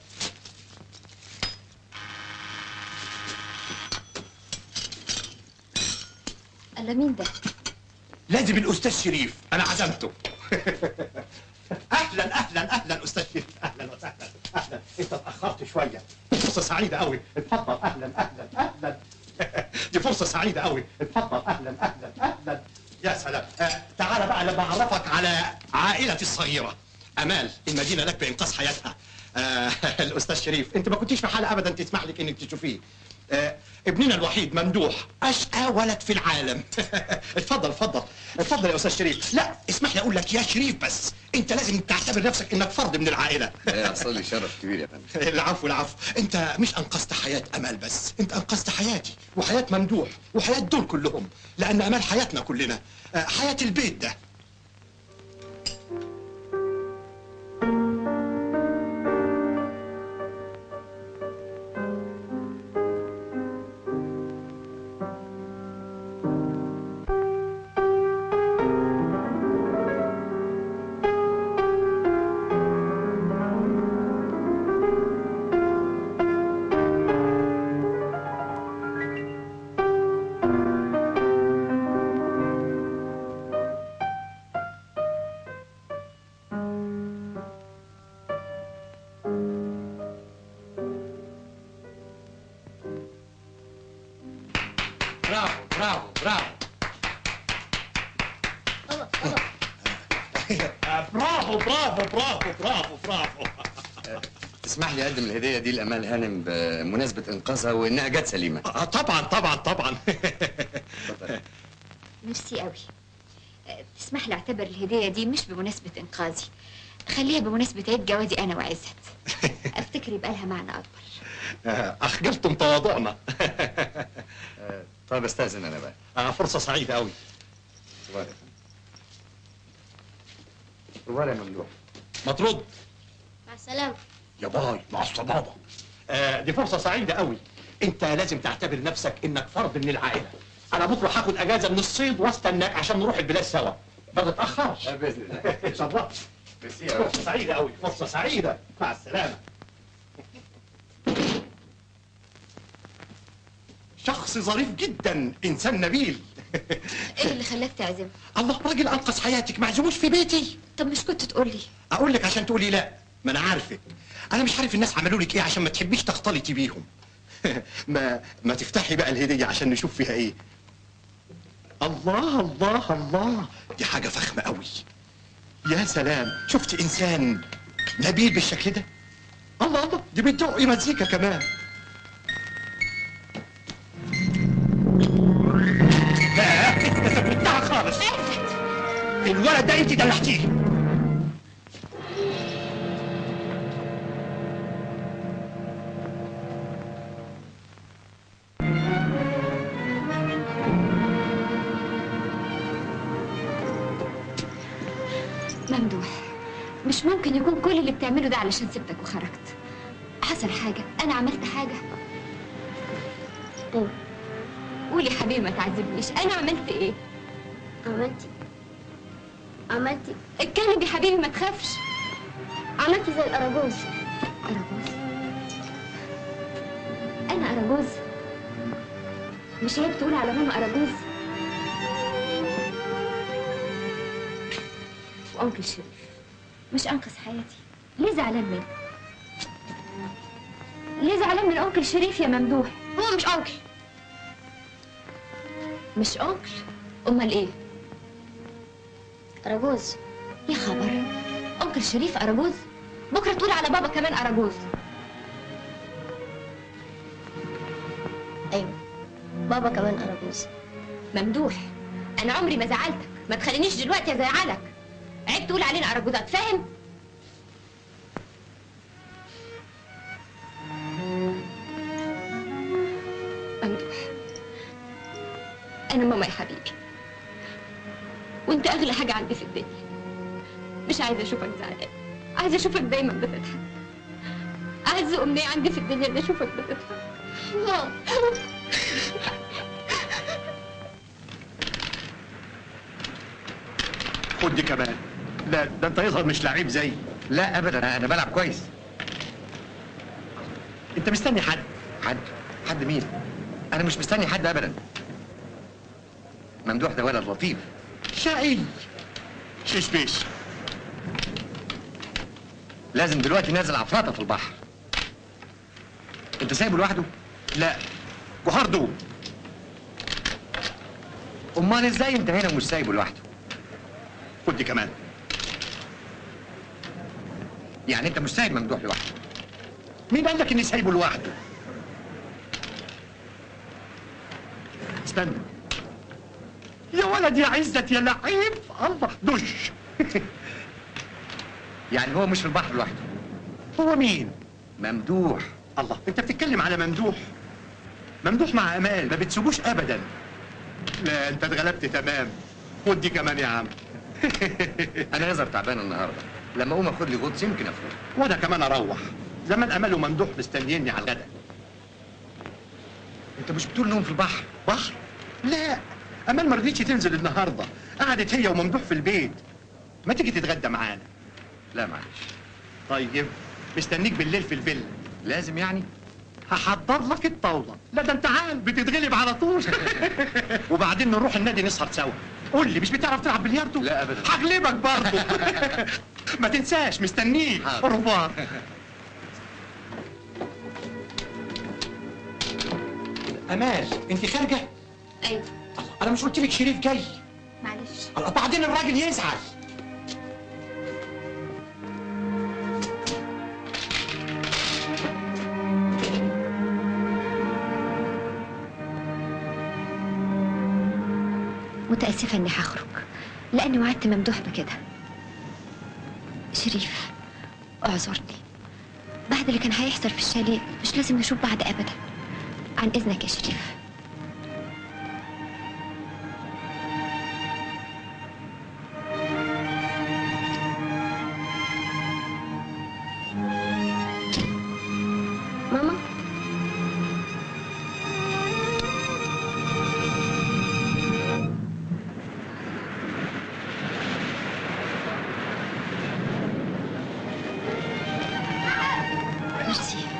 الله مين ده لازم الاستاذ شريف انا عزمته اهلا اهلا اهلا استاذ شريف اهلا وسهلا اهلا انت اتاخرت شويه فرصه سعيده قوي اتفضل اهلا اهلا اهلا دي فرصه سعيده قوي اتفضل اهلا اهلا اهلا يا سلام آه تعال بقى لما اعرفك على عائلتي الصغيره امال المدينه لك بانقاذ حياتها آه الاستاذ شريف انت ما كنتيش في حاله ابدا تسمح لك انك تشوفيه آه ابننا الوحيد ممدوح اشقى ولد في العالم اتفضل اتفضل اتفضل يا استاذ شريف لا اسمح لي اقول لك يا شريف بس انت لازم تعتبر نفسك انك فرد من العائله يحصل لي شرف كبير يا فندم العفو العفو انت مش انقذت حياه امل بس انت انقذت حياتي وحياه ممدوح وحياه دول كلهم لان امل حياتنا كلنا آه، حياه البيت ده برافو برافو برافو برافو برافو برافو برافو برافو تسمح لي اقدم الهديه دي لامال هانم بمناسبه انقاذها وانها جت سليمه آه، طبعا طبعا طبعا ميرسي قوي أه، تسمح لي اعتبر الهديه دي مش بمناسبه انقاذي خليها بمناسبه عيد جوازي انا وعزت افتكر يبقى لها معنى اكبر آه، اخجلتم تواضعنا آه، طيب استاذن انا بقى آه، فرصه سعيده قوي طوال يا فندم طوال يا ممدوح ما ترد مع السلامة يا باي مع الصبابه آه دي فرصه سعيده قوي انت لازم تعتبر نفسك انك فرد من العائله انا بكره هاخد اجازه من الصيد واستناك عشان نروح البلاد سوا ما تتاخرش باذن الله اتفضل ميرسي يا فرصه سعيده قوي فرصه سعيده مع السلامه شخص ظريف جدا انسان نبيل ايه اللي خلاك تعزم الله راجل انقذ حياتك ما عزموش في بيتي طب مش كنت تقول لي اقول لك عشان تقولي لا ما انا عارفك انا مش عارف الناس عملوا لك ايه عشان ما تحبيش تختلطي بيهم ما ما تفتحي بقى الهديه عشان نشوف فيها ايه الله الله الله دي حاجه فخمه قوي يا سلام شفت انسان نبيل بالشكل ده الله الله دي بتدق مزيكا كمان لا انت سبتها خالص الولد ده انت دلعتيه ممدوح مش ممكن يكون كل اللي بتعمله ده علشان سبتك وخرجت حصل حاجة أنا عملت حاجة ايوه قولي يا حبيبي ما تعذبنيش أنا عملت إيه عملتي عملتي اتكلم يا حبيبي ما تخافش عملتي زي الأراجوز أراجوز أنا أراجوز مش عيب تقول على ماما أراجوز وأنكل شريف مش أنقذ حياتي ليه زعلان مني؟ ليه زعلان من أنكل شريف يا ممدوح؟ هو مش أنكل مش أنكل أمال إيه؟ أراجوز يا خبر أنكل شريف أراجوز بكرة تقول على بابا كمان أراجوز أيوه بابا كمان أراجوز ممدوح أنا عمري ما زعلتك ما تخلينيش دلوقتي أزعلك عيب تقول علينا أراجوزات فاهم؟ ممدوح أنا ماما يا حبيبي وأنت أغلى حاجة عندي في الدنيا مش عايزة أشوفك زعلان عايزة أشوفك دايما بتضحك أعز أمنية عندي في الدنيا إني أشوفك بتضحك ماما خد دي كمان لا ده انت يظهر مش لعيب زي لا ابدا انا بلعب كويس انت مستني حد حد حد مين انا مش مستني حد ابدا ممدوح ده ولد لطيف شقي شيش بيش لازم دلوقتي نازل عفراته في البحر انت سايبه لوحده لا جهاردو امال ازاي انت هنا ومش سايبه لوحده خد دي كمان يعني انت مش سايب ممدوح لوحده مين قال لك اني سايبه لوحده استنى يا ولد يا عزت يا لعيب الله دش يعني هو مش في البحر لوحده هو مين ممدوح الله انت بتتكلم على ممدوح ممدوح مع امال ما بتسيبوش ابدا لا انت اتغلبت تمام خد دي كمان يا عم انا نظر تعبان النهارده لما اقوم اخد لي غطس يمكن افرق وانا كمان اروح زمان امال وممدوح مستنيني على الغدا انت مش بتقول انهم في البحر بحر لا امال ما رضيتش تنزل النهارده قعدت هي وممدوح في البيت ما تيجي تتغدى معانا لا معلش طيب مستنيك بالليل في الفيلا لازم يعني هحضر لك الطاوله لا ده انت عال بتتغلب على طول وبعدين نروح النادي نسهر سوا قول لي مش بتعرف تلعب بلياردو لا أبداً. هغلبك برضه ما تنساش مستنيك حاضر. أوروبا امال انت خارجه ايوه الله، انا مش قلت لك شريف جاي معلش الله، بعدين الراجل يزعل متأسفة إني هخرج لأني وعدت ممدوح بكده شريف اعذرني بعد اللي كان هيحصل في الشاليه مش لازم نشوف بعض أبدا عن إذنك يا شريف ماما ميرسي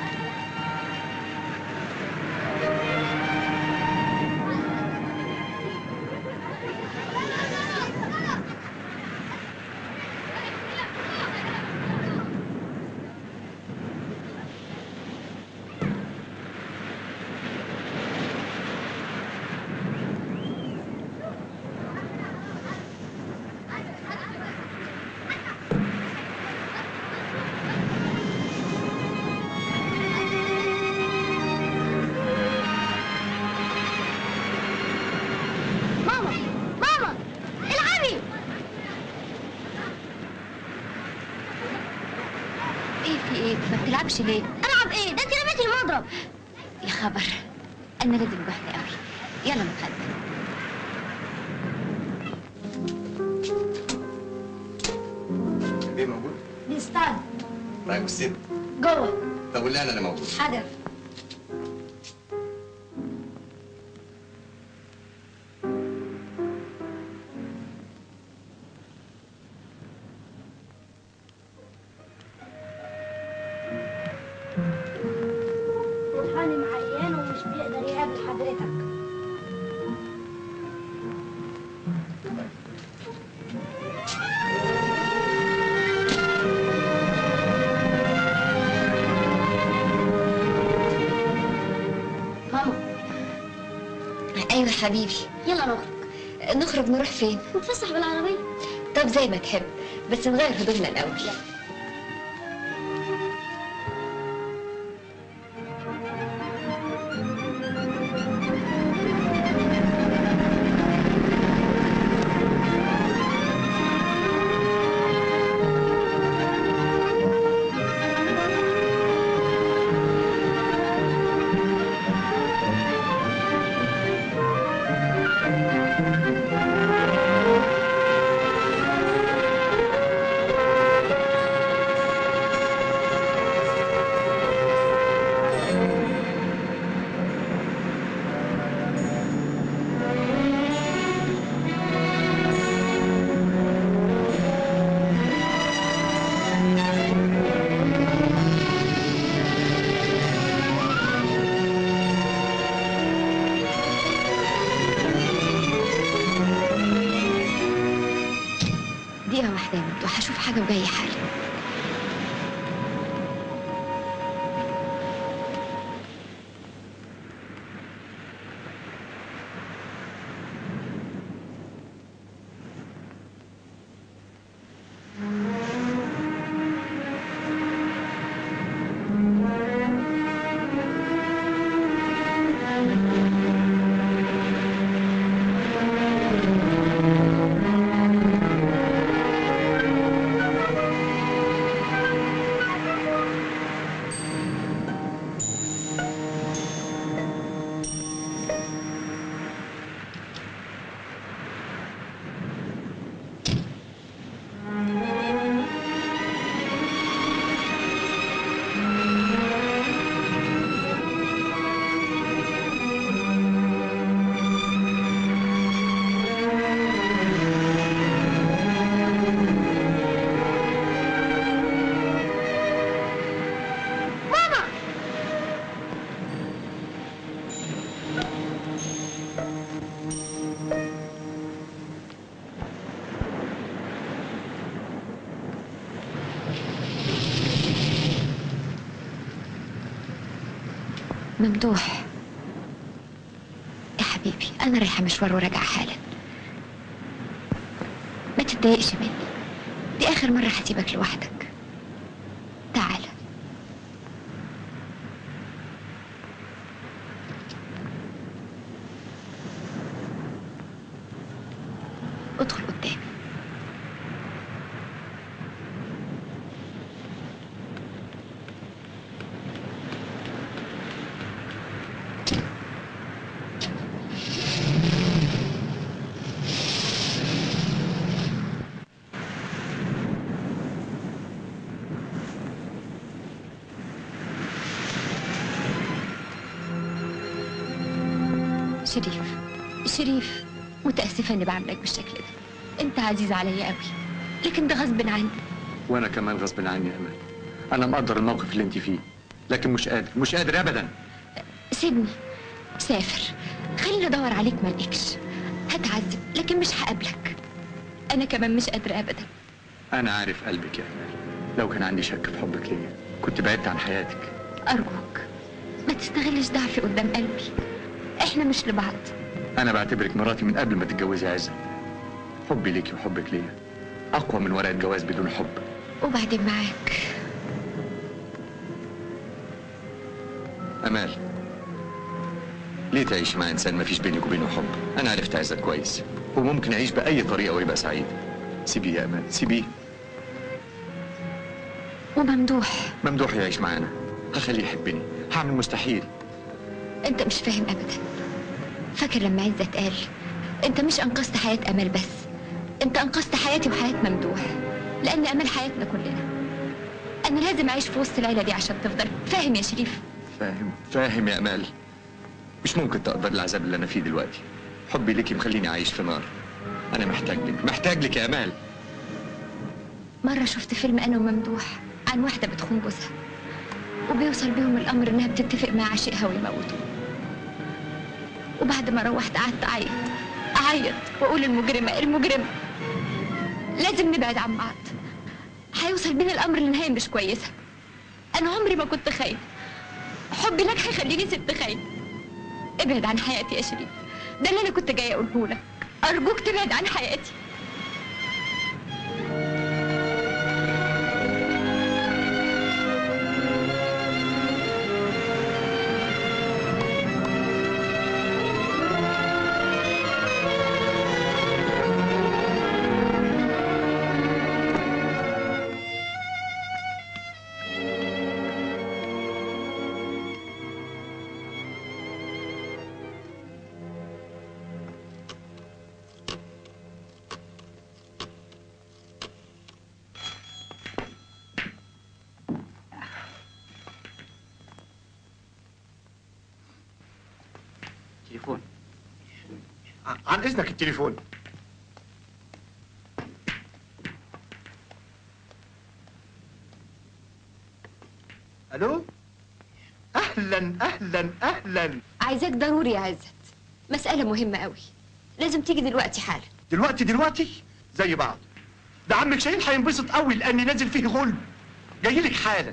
ماما ماما العبي إيه في إيه ما بتلعبش ليه العب ايه ده انت رميتي المضرب يا خبر أنا لازم جحت قوي يلا نتغدى ايه موجود نستعد رايك الست جوه طب قول لها انا موجود حاضر روحاني معيان ومش بيقدر يقابل حضرتك ماما أيوة حبيبي يلا نخرج نخرج نروح فين نتفسح بالعربية طب زي ما تحب بس نغير هدومنا الأول دقيقة واحدة يا مجدو هشوف حاجة وجاية حالا ممدوح يا حبيبي انا رايحه مشوار وراجعه حالا ما تتضايقش مني دي اخر مره هسيبك لوحدك تعال ادخل قدامي شريف شريف متأسفة إني بعملك بالشكل ده أنت عزيز عليا قوي لكن ده غصب عني وانا كمان غصب عني يا امال انا مقدر الموقف اللي انت فيه لكن مش قادر مش قادر ابدا سيبني سافر خليني أدور عليك ما الاقيكش هتعذب لكن مش هقابلك أنا كمان مش قادرة أبدا انا عارف قلبك يا امال لو كان عندي شك في حبك ليا كنت بعدت عن حياتك أرجوك ما تستغلش ضعفي قدام قلبي إحنا مش لبعض انا بعتبرك مراتي من قبل ما تتجوزي عزة حبي ليكي وحبك ليا اقوى من ورقه جواز بدون حب وبعدين معاك امال ليه تعيش مع انسان ما فيش بينك وبينه حب انا عرفت عزة كويس وممكن اعيش باي طريقه ويبقى سعيد سيبيه يا امال سيبيه وممدوح ممدوح يعيش معانا هخليه يحبني هعمل مستحيل انت مش فاهم ابدا فاكر لما عزت قال انت مش انقذت حياة امل بس انت انقذت حياتي وحياة ممدوح لان امل حياتنا كلنا انا لازم اعيش في وسط العيلة دي عشان تفضل فاهم يا شريف فاهم فاهم يا امال مش ممكن تقدر العذاب اللي انا فيه دلوقتي حبي ليكي مخليني عايش في نار انا محتاج لك محتاج لك يا امال مرة شفت فيلم انا وممدوح عن واحدة بتخون جوزها وبيوصل بيهم الامر انها بتتفق مع عشيقها ويموتوا وبعد ما روحت قعدت اعيط اعيط واقول المجرمة المجرمة لازم نبعد عن بعض هيوصل بينا الامر لنهاية مش كويسة انا عمري ما كنت خايفة حبي لك هيخليني ست خايفة ابعد عن حياتي يا شريف ده اللي انا كنت جاية اقوله لك ارجوك تبعد عن حياتي تليفون ع- عن اذنك التليفون الو اهلا اهلا اهلا عايزاك ضروري يا عزت مسألة مهمة قوي لازم تيجي دلوقتي حالا دلوقتي دلوقتي زي بعض ده عمك شاهين هينبسط قوي لاني نازل فيه غلب جاي لك حالا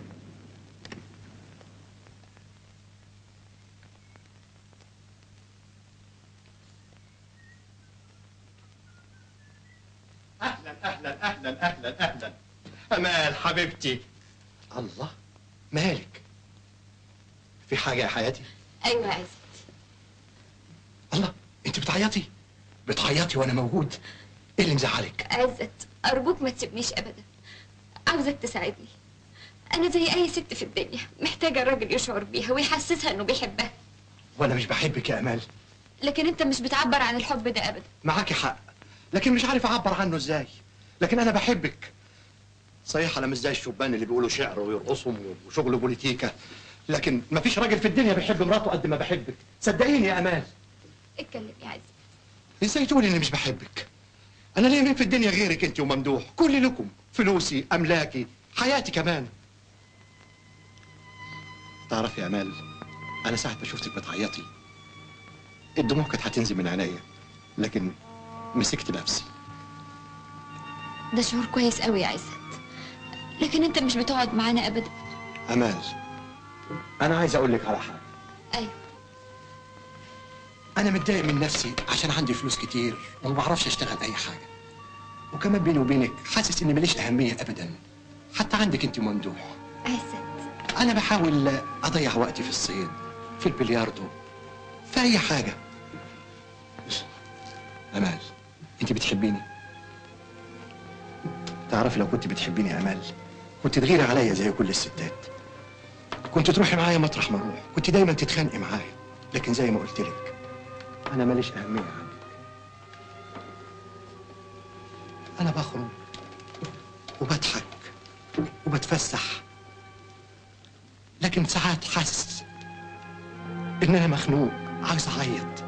اهلا اهلا اهلا اهلا اهلا امال حبيبتي الله مالك في حاجه يا حياتي أيوة يا عزت الله انت بتعيطي بتعيطي وانا موجود ايه اللي مزعلك عزت أرجوك ما تسيبنيش أبدا عاوزك تساعدني أنا زي أي ست في الدنيا محتاجة راجل يشعر بيها ويحسسها إنه بيحبها وانا مش بحبك يا امال لكن أنت مش بتعبر عن الحب ده أبدا معاكي حق لكن مش عارف اعبر عنه ازاي لكن انا بحبك صحيح انا مش زي الشبان اللي بيقولوا شعر ويرقصوا وشغل بوليتيكا لكن مفيش راجل في الدنيا بيحب مراته قد ما بحبك صدقيني يا امال اتكلم يا عزت ازاي تقولي اني مش بحبك انا ليه مين في الدنيا غيرك انت وممدوح كل لكم فلوسي املاكي حياتي كمان تعرفي يا امال انا ساعه ما شفتك بتعيطي الدموع كانت هتنزل من عينيا لكن مسكت نفسي ده شعور كويس قوي يا عزت لكن أنت مش بتقعد معانا أبدا امال انا عايز اقول لك على حاجه ايوه انا متضايق من نفسي عشان عندي فلوس كتير وما بعرفش اشتغل اي حاجه وكمان بيني وبينك حاسس اني ماليش اهميه ابدا حتى عندك انت ممدوح عزت انا بحاول اضيع وقتي في الصيد في البلياردو في اي حاجه امال انت بتحبيني تعرفي لو كنت بتحبيني يا امال كنت تغيري عليا زي كل الستات كنت تروحي معايا مطرح ما اروح كنت دايما تتخانقي معايا لكن زي ما قلت لك انا ماليش اهميه عندك انا بخرج وبضحك وبتفسح لكن ساعات حاسس ان انا مخنوق عاوز اعيط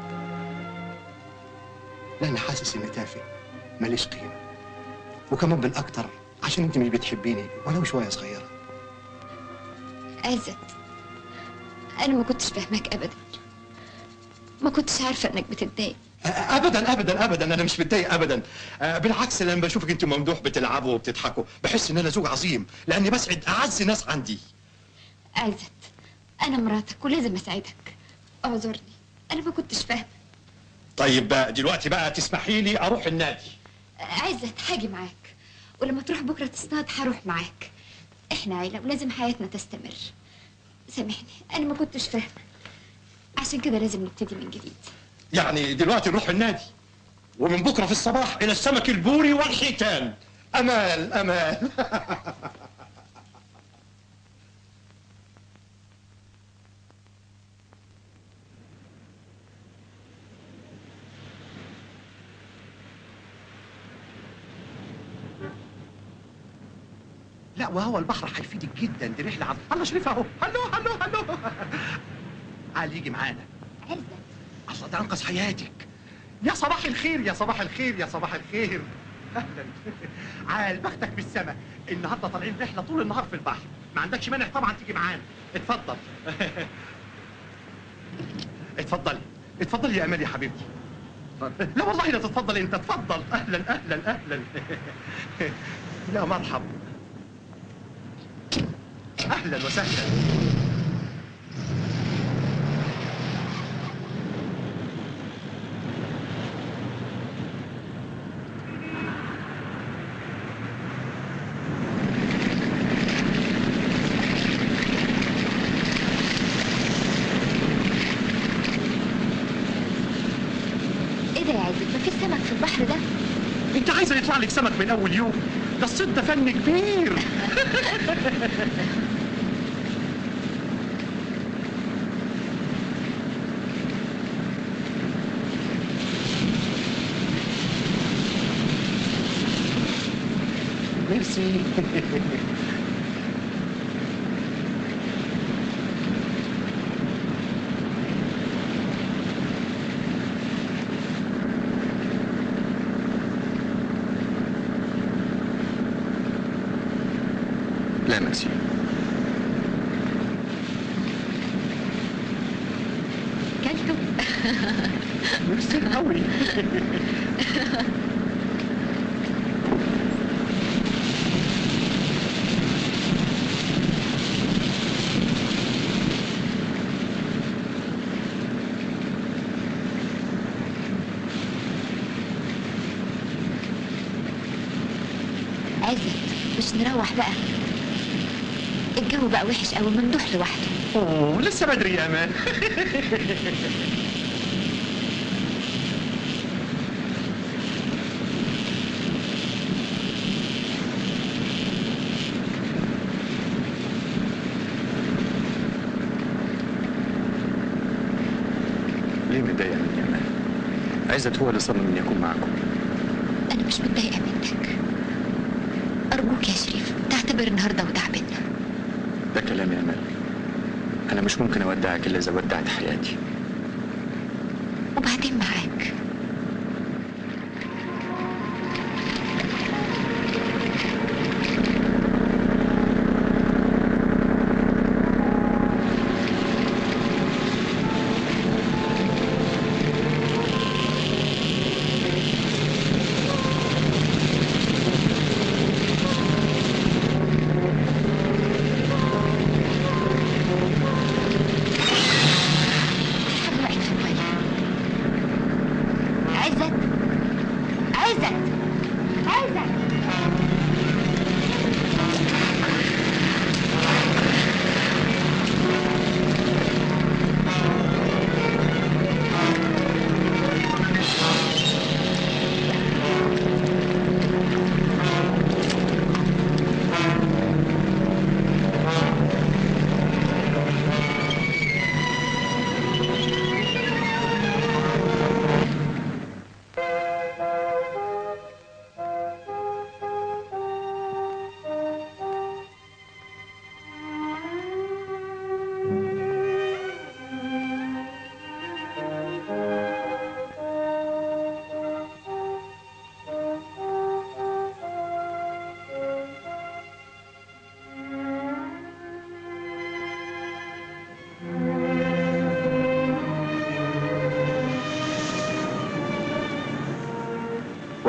لاني حاسس اني تافه ماليش قيمه وكمان بالاكتر عشان انت مش بتحبيني ولو شويه صغيره عزت انا ما كنتش فاهماك ابدا ما كنتش عارفه انك بتتضايق ابدا ابدا ابدا انا مش متضايق ابدا آه، بالعكس لما بشوفك انت ممدوح بتلعبوا وبتضحكوا بحس ان انا زوج عظيم لاني بسعد اعز ناس عندي عزت انا مراتك ولازم اساعدك اعذرني انا ما كنتش فاهمه طيب بقى دلوقتي بقى تسمحي لي اروح النادي عزت هاجي معاك ولما تروح بكره تصطاد هروح معاك احنا عيله ولازم حياتنا تستمر سامحني انا ما كنتش فاهمه عشان كده لازم نبتدي من جديد يعني دلوقتي نروح النادي ومن بكره في الصباح الى السمك البوري والحيتان امال امال لا وهو البحر هيفيدك جدا دي رحله عظيمه الله شريف اهو هلو هلو هلو قال يجي معانا عزت الله ده انقذ حياتك يا صباح الخير يا صباح الخير يا صباح الخير اهلا عال بختك بالسما النهارده طالعين رحله طول النهار في البحر ما عندكش مانع طبعا تيجي معانا اتفضل اتفضلي اتفضلي يا امال يا حبيبتي لا والله لا تتفضل انت اتفضل اهلا اهلا اهلا يا مرحب اهلا وسهلا ايه ده يا عزت مفيش سمك في البحر ده انت عايزه يطلع لك سمك من اول يوم ده الصيد ده فن كبير ميرسي لا ميرسي كلته ميرسي قوي عزت مش نروح بقى الجو بقى وحش قوي ممدوح لوحده اوه لسه بدري يا امان ليه متضايقة مني يا أمان؟ عزت هو اللي صمم إني أكون معاكم انا مش متضايقه منك ارجوك يا شريف تعتبر النهارده وداع بينا ده كلام يا أمان أنا مش ممكن أودعك إلا إذا ودعت حياتي وبعدين معاك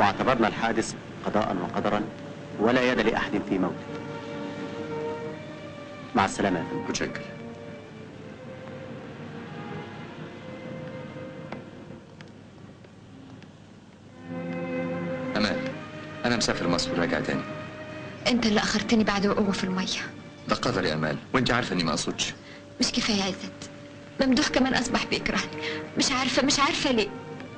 واعتبرنا الحادث قضاء وقدرا ولا يد لأحد في موته مع السلامة يا فندم متشكر أمان أنا مسافر مصر وراجع تاني انت اللي اخرتني بعد وقوعه في الميه ده قدر يا أمال وأنت عارفة إني ما أقصدش مش كفايه عزت ممدوح كمان اصبح بيكرهني مش عارفه مش عارفه ليه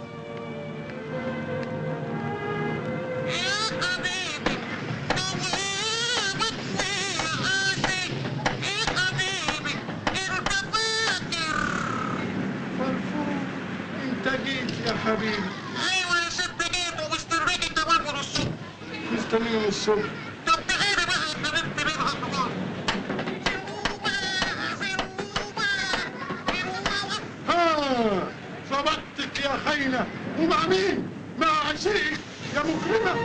انت جيت يا حبيبي ايوه يا ست جيت ومستنيك انت برضه الصبح مستنيني من الصبح طب تعالي بقى انت بنت منها النهار ها ظبطتك يا خاينة ومع مين؟ مع عشيق يا مكرمة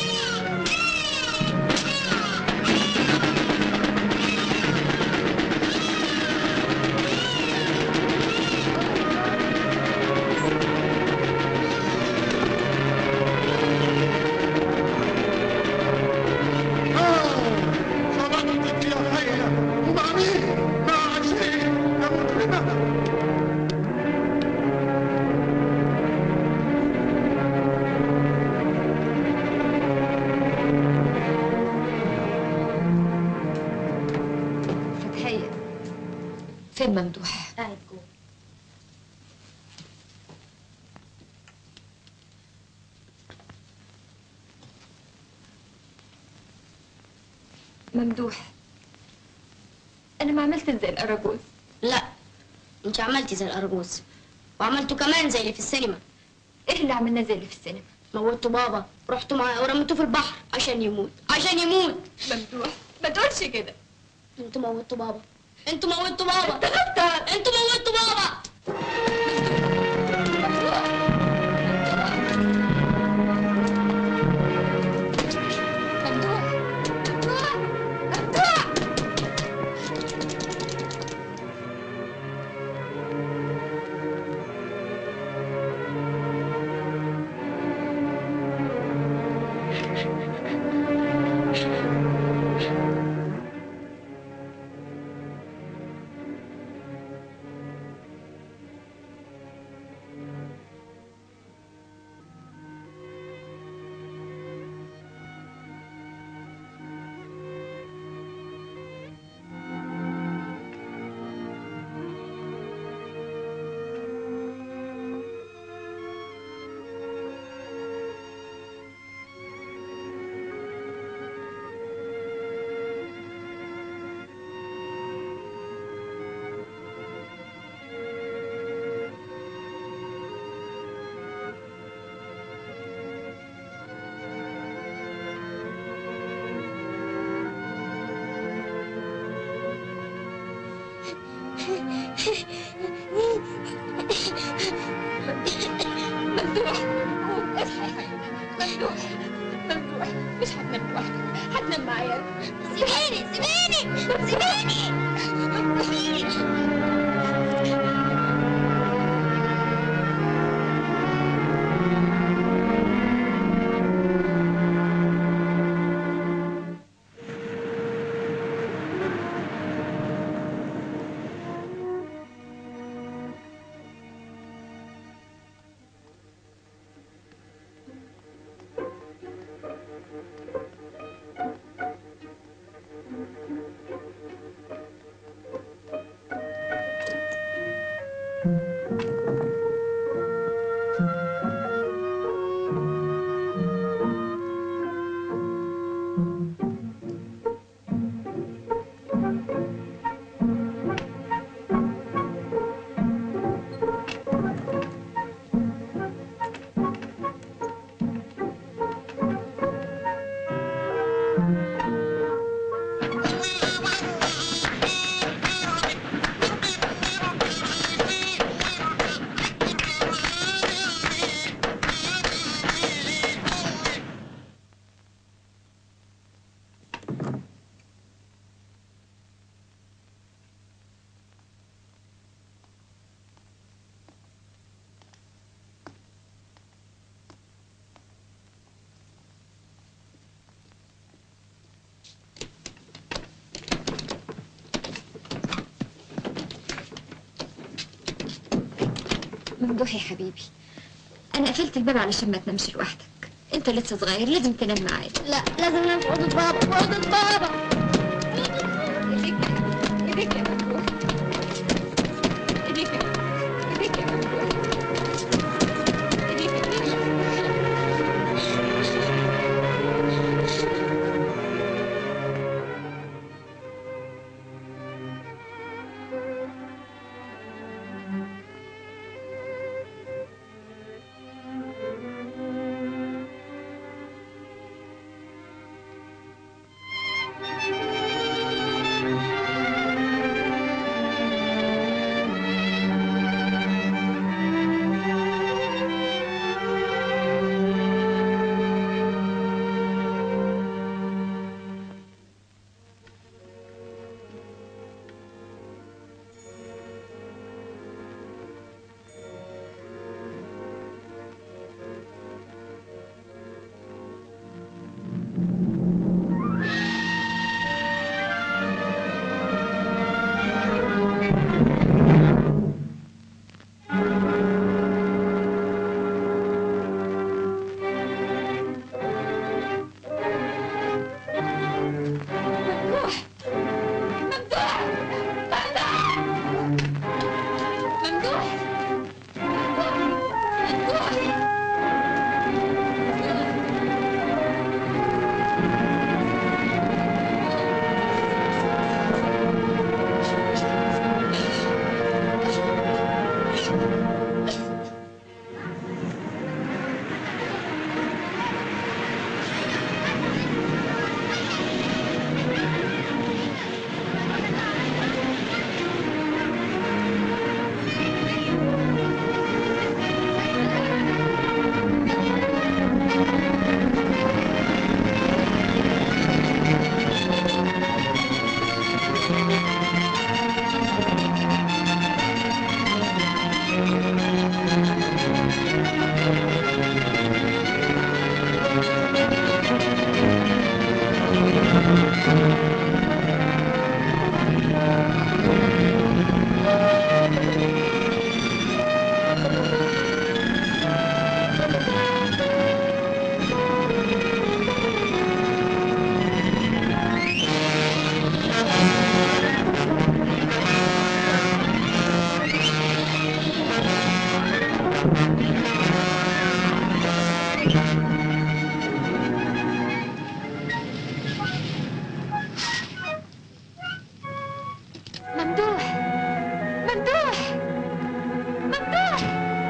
ها ظبطتك يا خاينة ومع مين؟ مع عشيق يا مكرمة فتحيه فين ممدوح قاعد جوه ممدوح انا ما عملت زي الاراجوز لا انت عملتي زي الارجوز وعملته كمان زي اللي في السينما ايه اللي عملناه زي اللي في السينما موتوا بابا رحتوا معاه ورميتوه في البحر عشان يموت عشان يموت ممدوح ما تقولش كده انتوا موتوا بابا انتوا موتوا بابا انت غلطان انتوا موتوا بابا ممدوح ممدوح ممدوح ممدوح قوم اصحى يا حبيبي ممدوح ممدوح مش هتنام لوحدك هتنام معايا سيبيني سيبيني سيبيني سيبيني ممدوح يا حبيبي انا قفلت الباب علشان ما تنامش لوحدك انت لسه صغير لازم تنام معايا لا لازم انام في اوضه بابا في اوضه بابا ايديك يا حبيبي ايديك يا ممدوح ايديك يا ايديك يا ممدوح ايديك ايديك ممدوح ممدوح ممدوح ممدوح ممدوح ممدوح ممدوح ممدوح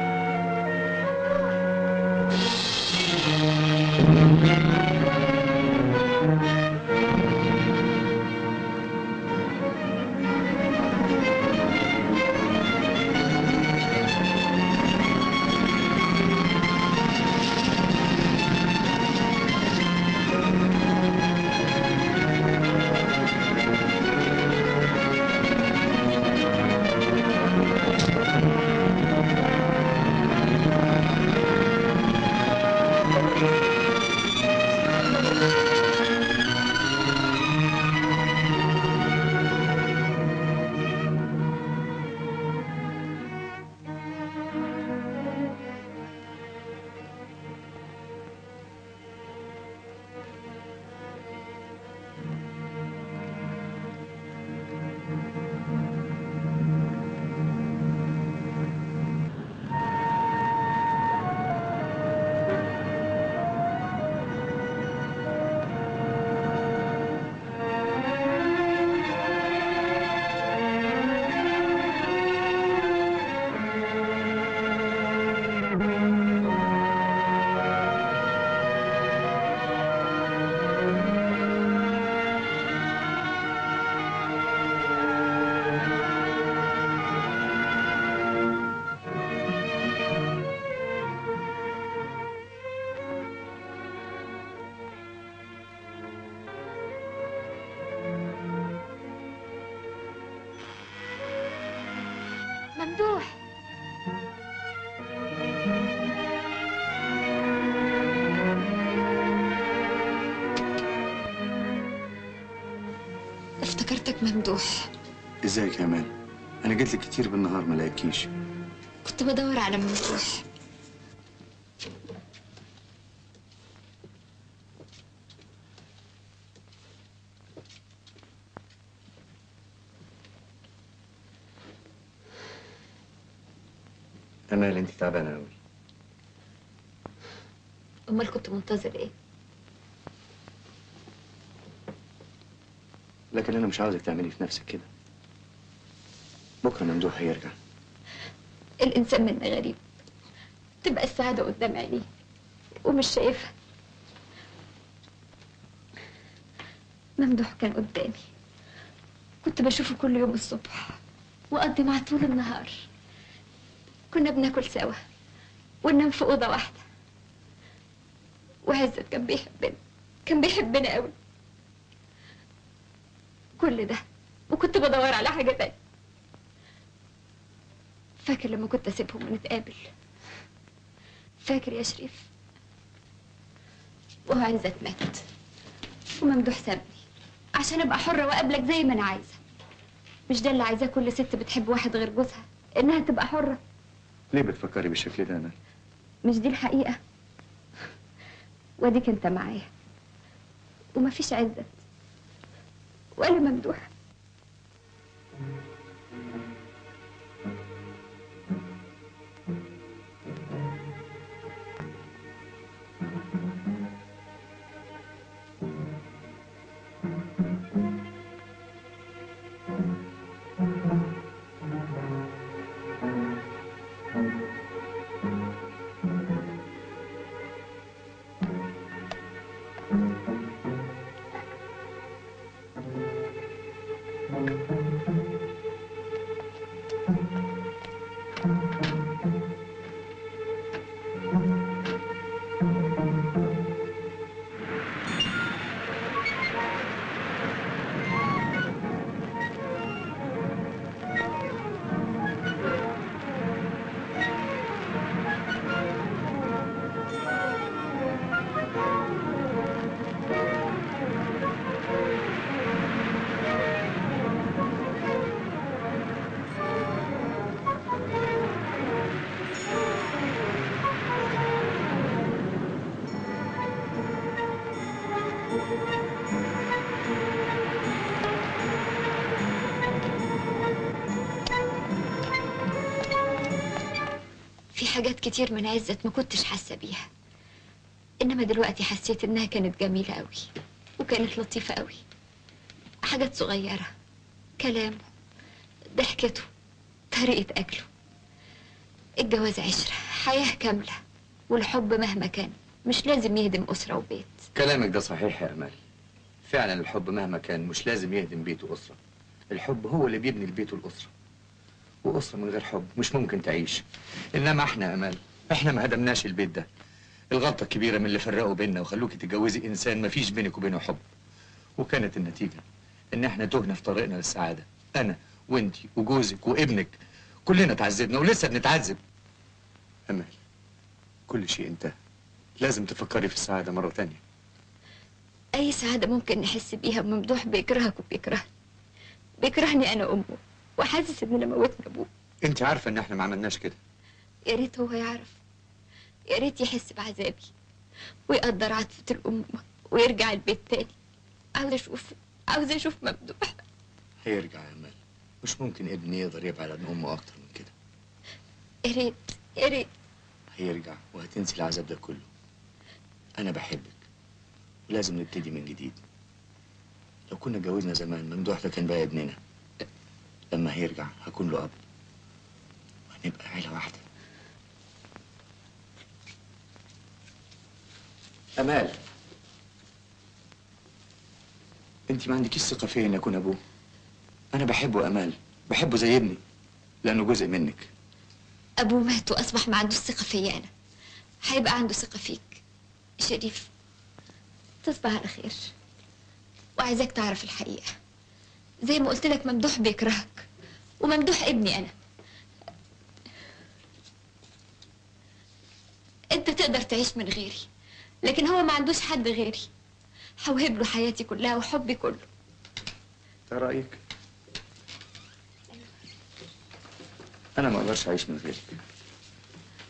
ممدوح افتكرتك ممدوح ازيك يا مان انا جيت لك كتير بالنهار ما لاقيكيش كنت بدور على ممدوح امال انت تعبانه قوي امال كنت منتظر ايه لكن انا مش عاوزك تعملي في نفسك كده بكره ممدوح هيرجع الانسان منا غريب تبقى السعاده قدام عينيه ومش شايفها ممدوح كان قدامي كنت بشوفه كل يوم الصبح وأقضي معاه طول النهار كنا بناكل سوا وننام في أوضة واحدة وعزت كان بيحبنا كان بيحبنا قوي كل ده وكنت بدور على حاجة تانية فاكر لما كنت أسيبهم ونتقابل فاكر يا شريف وهو عزت مات وممدوح سابني عشان ابقى حرة واقابلك زي ما انا عايزة مش ده اللي عايزاه كل ست بتحب واحد غير جوزها انها تبقى حرة ليه بتفكري بالشكل ده انا مش دي الحقيقة واديك انت معايا ومفيش عزت ولا ممدوح في حاجات كتير من عزت ما كنتش حاسة بيها إنما دلوقتي حسيت إنها كانت جميلة قوي وكانت لطيفة قوي حاجات صغيرة كلامه ضحكته طريقة أكله الجواز عشرة حياة كاملة والحب مهما كان مش لازم يهدم أسرة وبيت كلامك ده صحيح يا امال فعلا الحب مهما كان مش لازم يهدم بيت واسره الحب هو اللي بيبني البيت والاسره واسره من غير حب مش ممكن تعيش انما احنا يا امال احنا ما هدمناش البيت ده الغلطه الكبيره من اللي فرقوا بيننا وخلوكي تتجوزي انسان ما فيش بينك وبينه حب وكانت النتيجه ان احنا تهنا في طريقنا للسعاده انا وانتي وجوزك وابنك كلنا تعذبنا ولسه بنتعذب امال كل شيء انتهى لازم تفكري في السعاده مره تانية أي سعادة ممكن نحس بيها ممدوح بيكرهك وبيكرهني بيكرهني أنا أمه وحاسس إن أنا موتنا أبوه انت عارفه ان احنا ما عملناش كده يا ريت هو يعرف يا ريت يحس بعذابي ويقدر عاطفة الأم ويرجع البيت تاني عاوزة أشوفه عاوزة أشوف ممدوح هيرجع يا امال مش ممكن ابني يقدر يبعد عن امه اكتر من كده يا ريت يا ريت هيرجع وهتنسي العذاب ده كله انا بحبك ولازم نبتدي من جديد لو كنا اتجوزنا زمان ممدوح ده كان بقى ابننا لما هيرجع هكون له اب وهنبقى عيله واحده امال انت ما عندكيش ثقه فيا اني اكون ابوه انا بحبه امال بحبه زي ابني لانه جزء منك أبوه مات وأصبح ما عندوش ثقة فيا أنا هيبقى عنده ثقة فيك شريف تصبح على خير وعايزاك تعرف الحقيقة زي ما قلت لك ممدوح بيكرهك وممدوح ابني أنا أنت تقدر تعيش من غيري لكن هو ما عندوش حد غيري هوهب له حياتي كلها وحبي كله ده رايك انا ما اقدرش اعيش من غيرك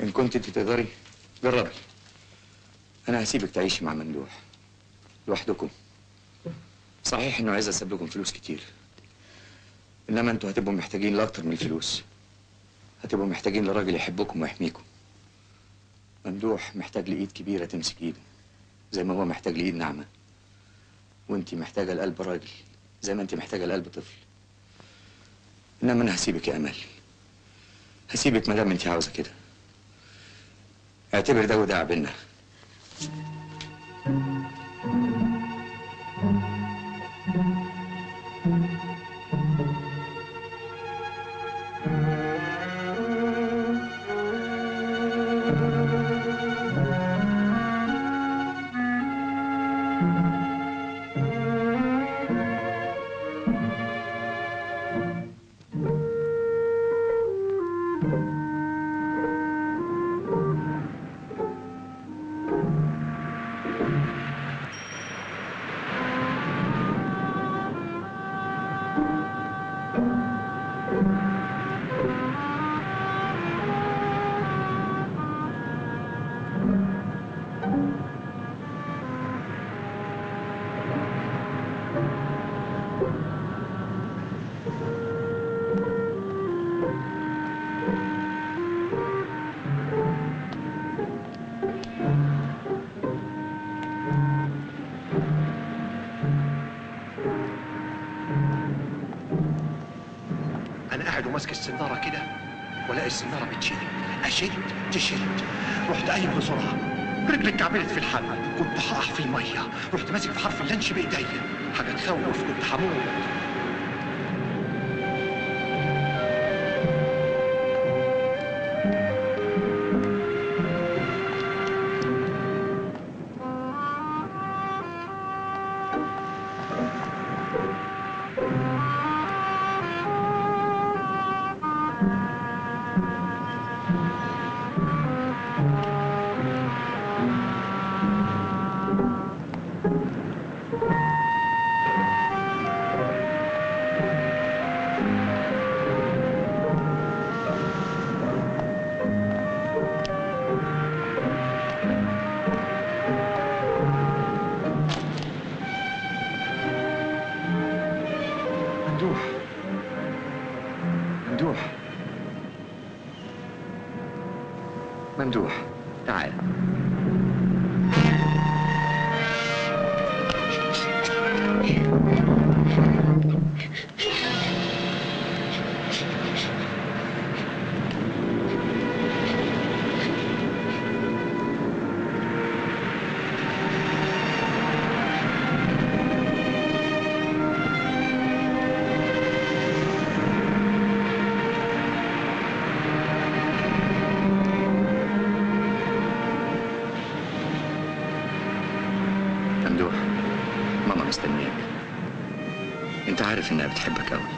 إن كنت أنت تقدري جربي أنا هسيبك تعيشي مع ممدوح لوحدكم صحيح إنه عايز أسيب لكم فلوس كتير إنما أنتوا هتبقوا محتاجين لأكتر من الفلوس هتبقوا محتاجين لراجل يحبكم ويحميكم ممدوح محتاج لإيد كبيرة تمسك إيده زي ما هو محتاج لإيد ناعمة وأنت محتاجة لقلب راجل زي ما أنت محتاجة لقلب طفل إنما أنا هسيبك يا أمل هسيبك ما دام أنت عاوزة كده اعتبر ده وداع بينا انا قاعد وماسك السناره كده والاقي السناره بتشد اشد تشد رحت قايم بسرعه رجلي اتكعبلت في الحلقه كنت هقع في الميه رحت ماسك في حرف اللانش بايديا حاجه تخوف كنت هموت ممدوح ممدوح ممدوح تعال ممدوح ماما مستنياك انت عارف انها بتحبك قوي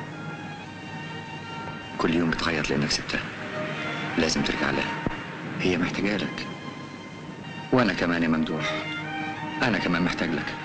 كل يوم بتعيط لانك سبتها لازم ترجع لها هي محتاجة لك وانا كمان يا ممدوح انا كمان محتاج لك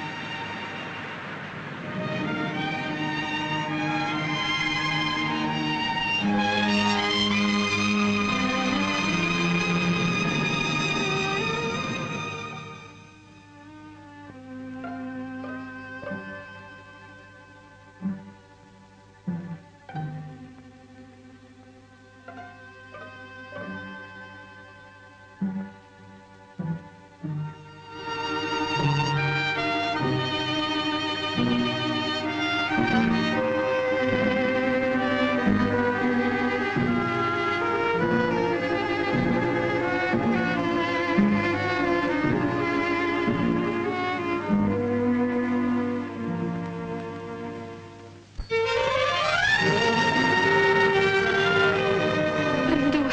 ممدوح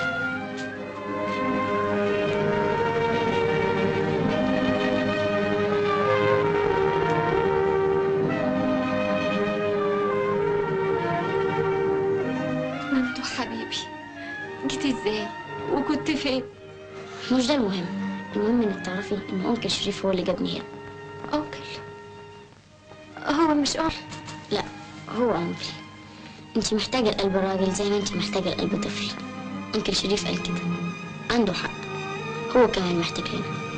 ممدوح حبيبي جيت ازاي وكنت فين مش ده المهم المهم انك تعرفي ان انكل شريف هو اللي جابني هنا انكل هو مش قلت لا هو انكل انت محتاجة لقلب راجل زي ما انت محتاجة لقلب طفل انكل شريف قال كده عنده حق هو كمان محتاج لنا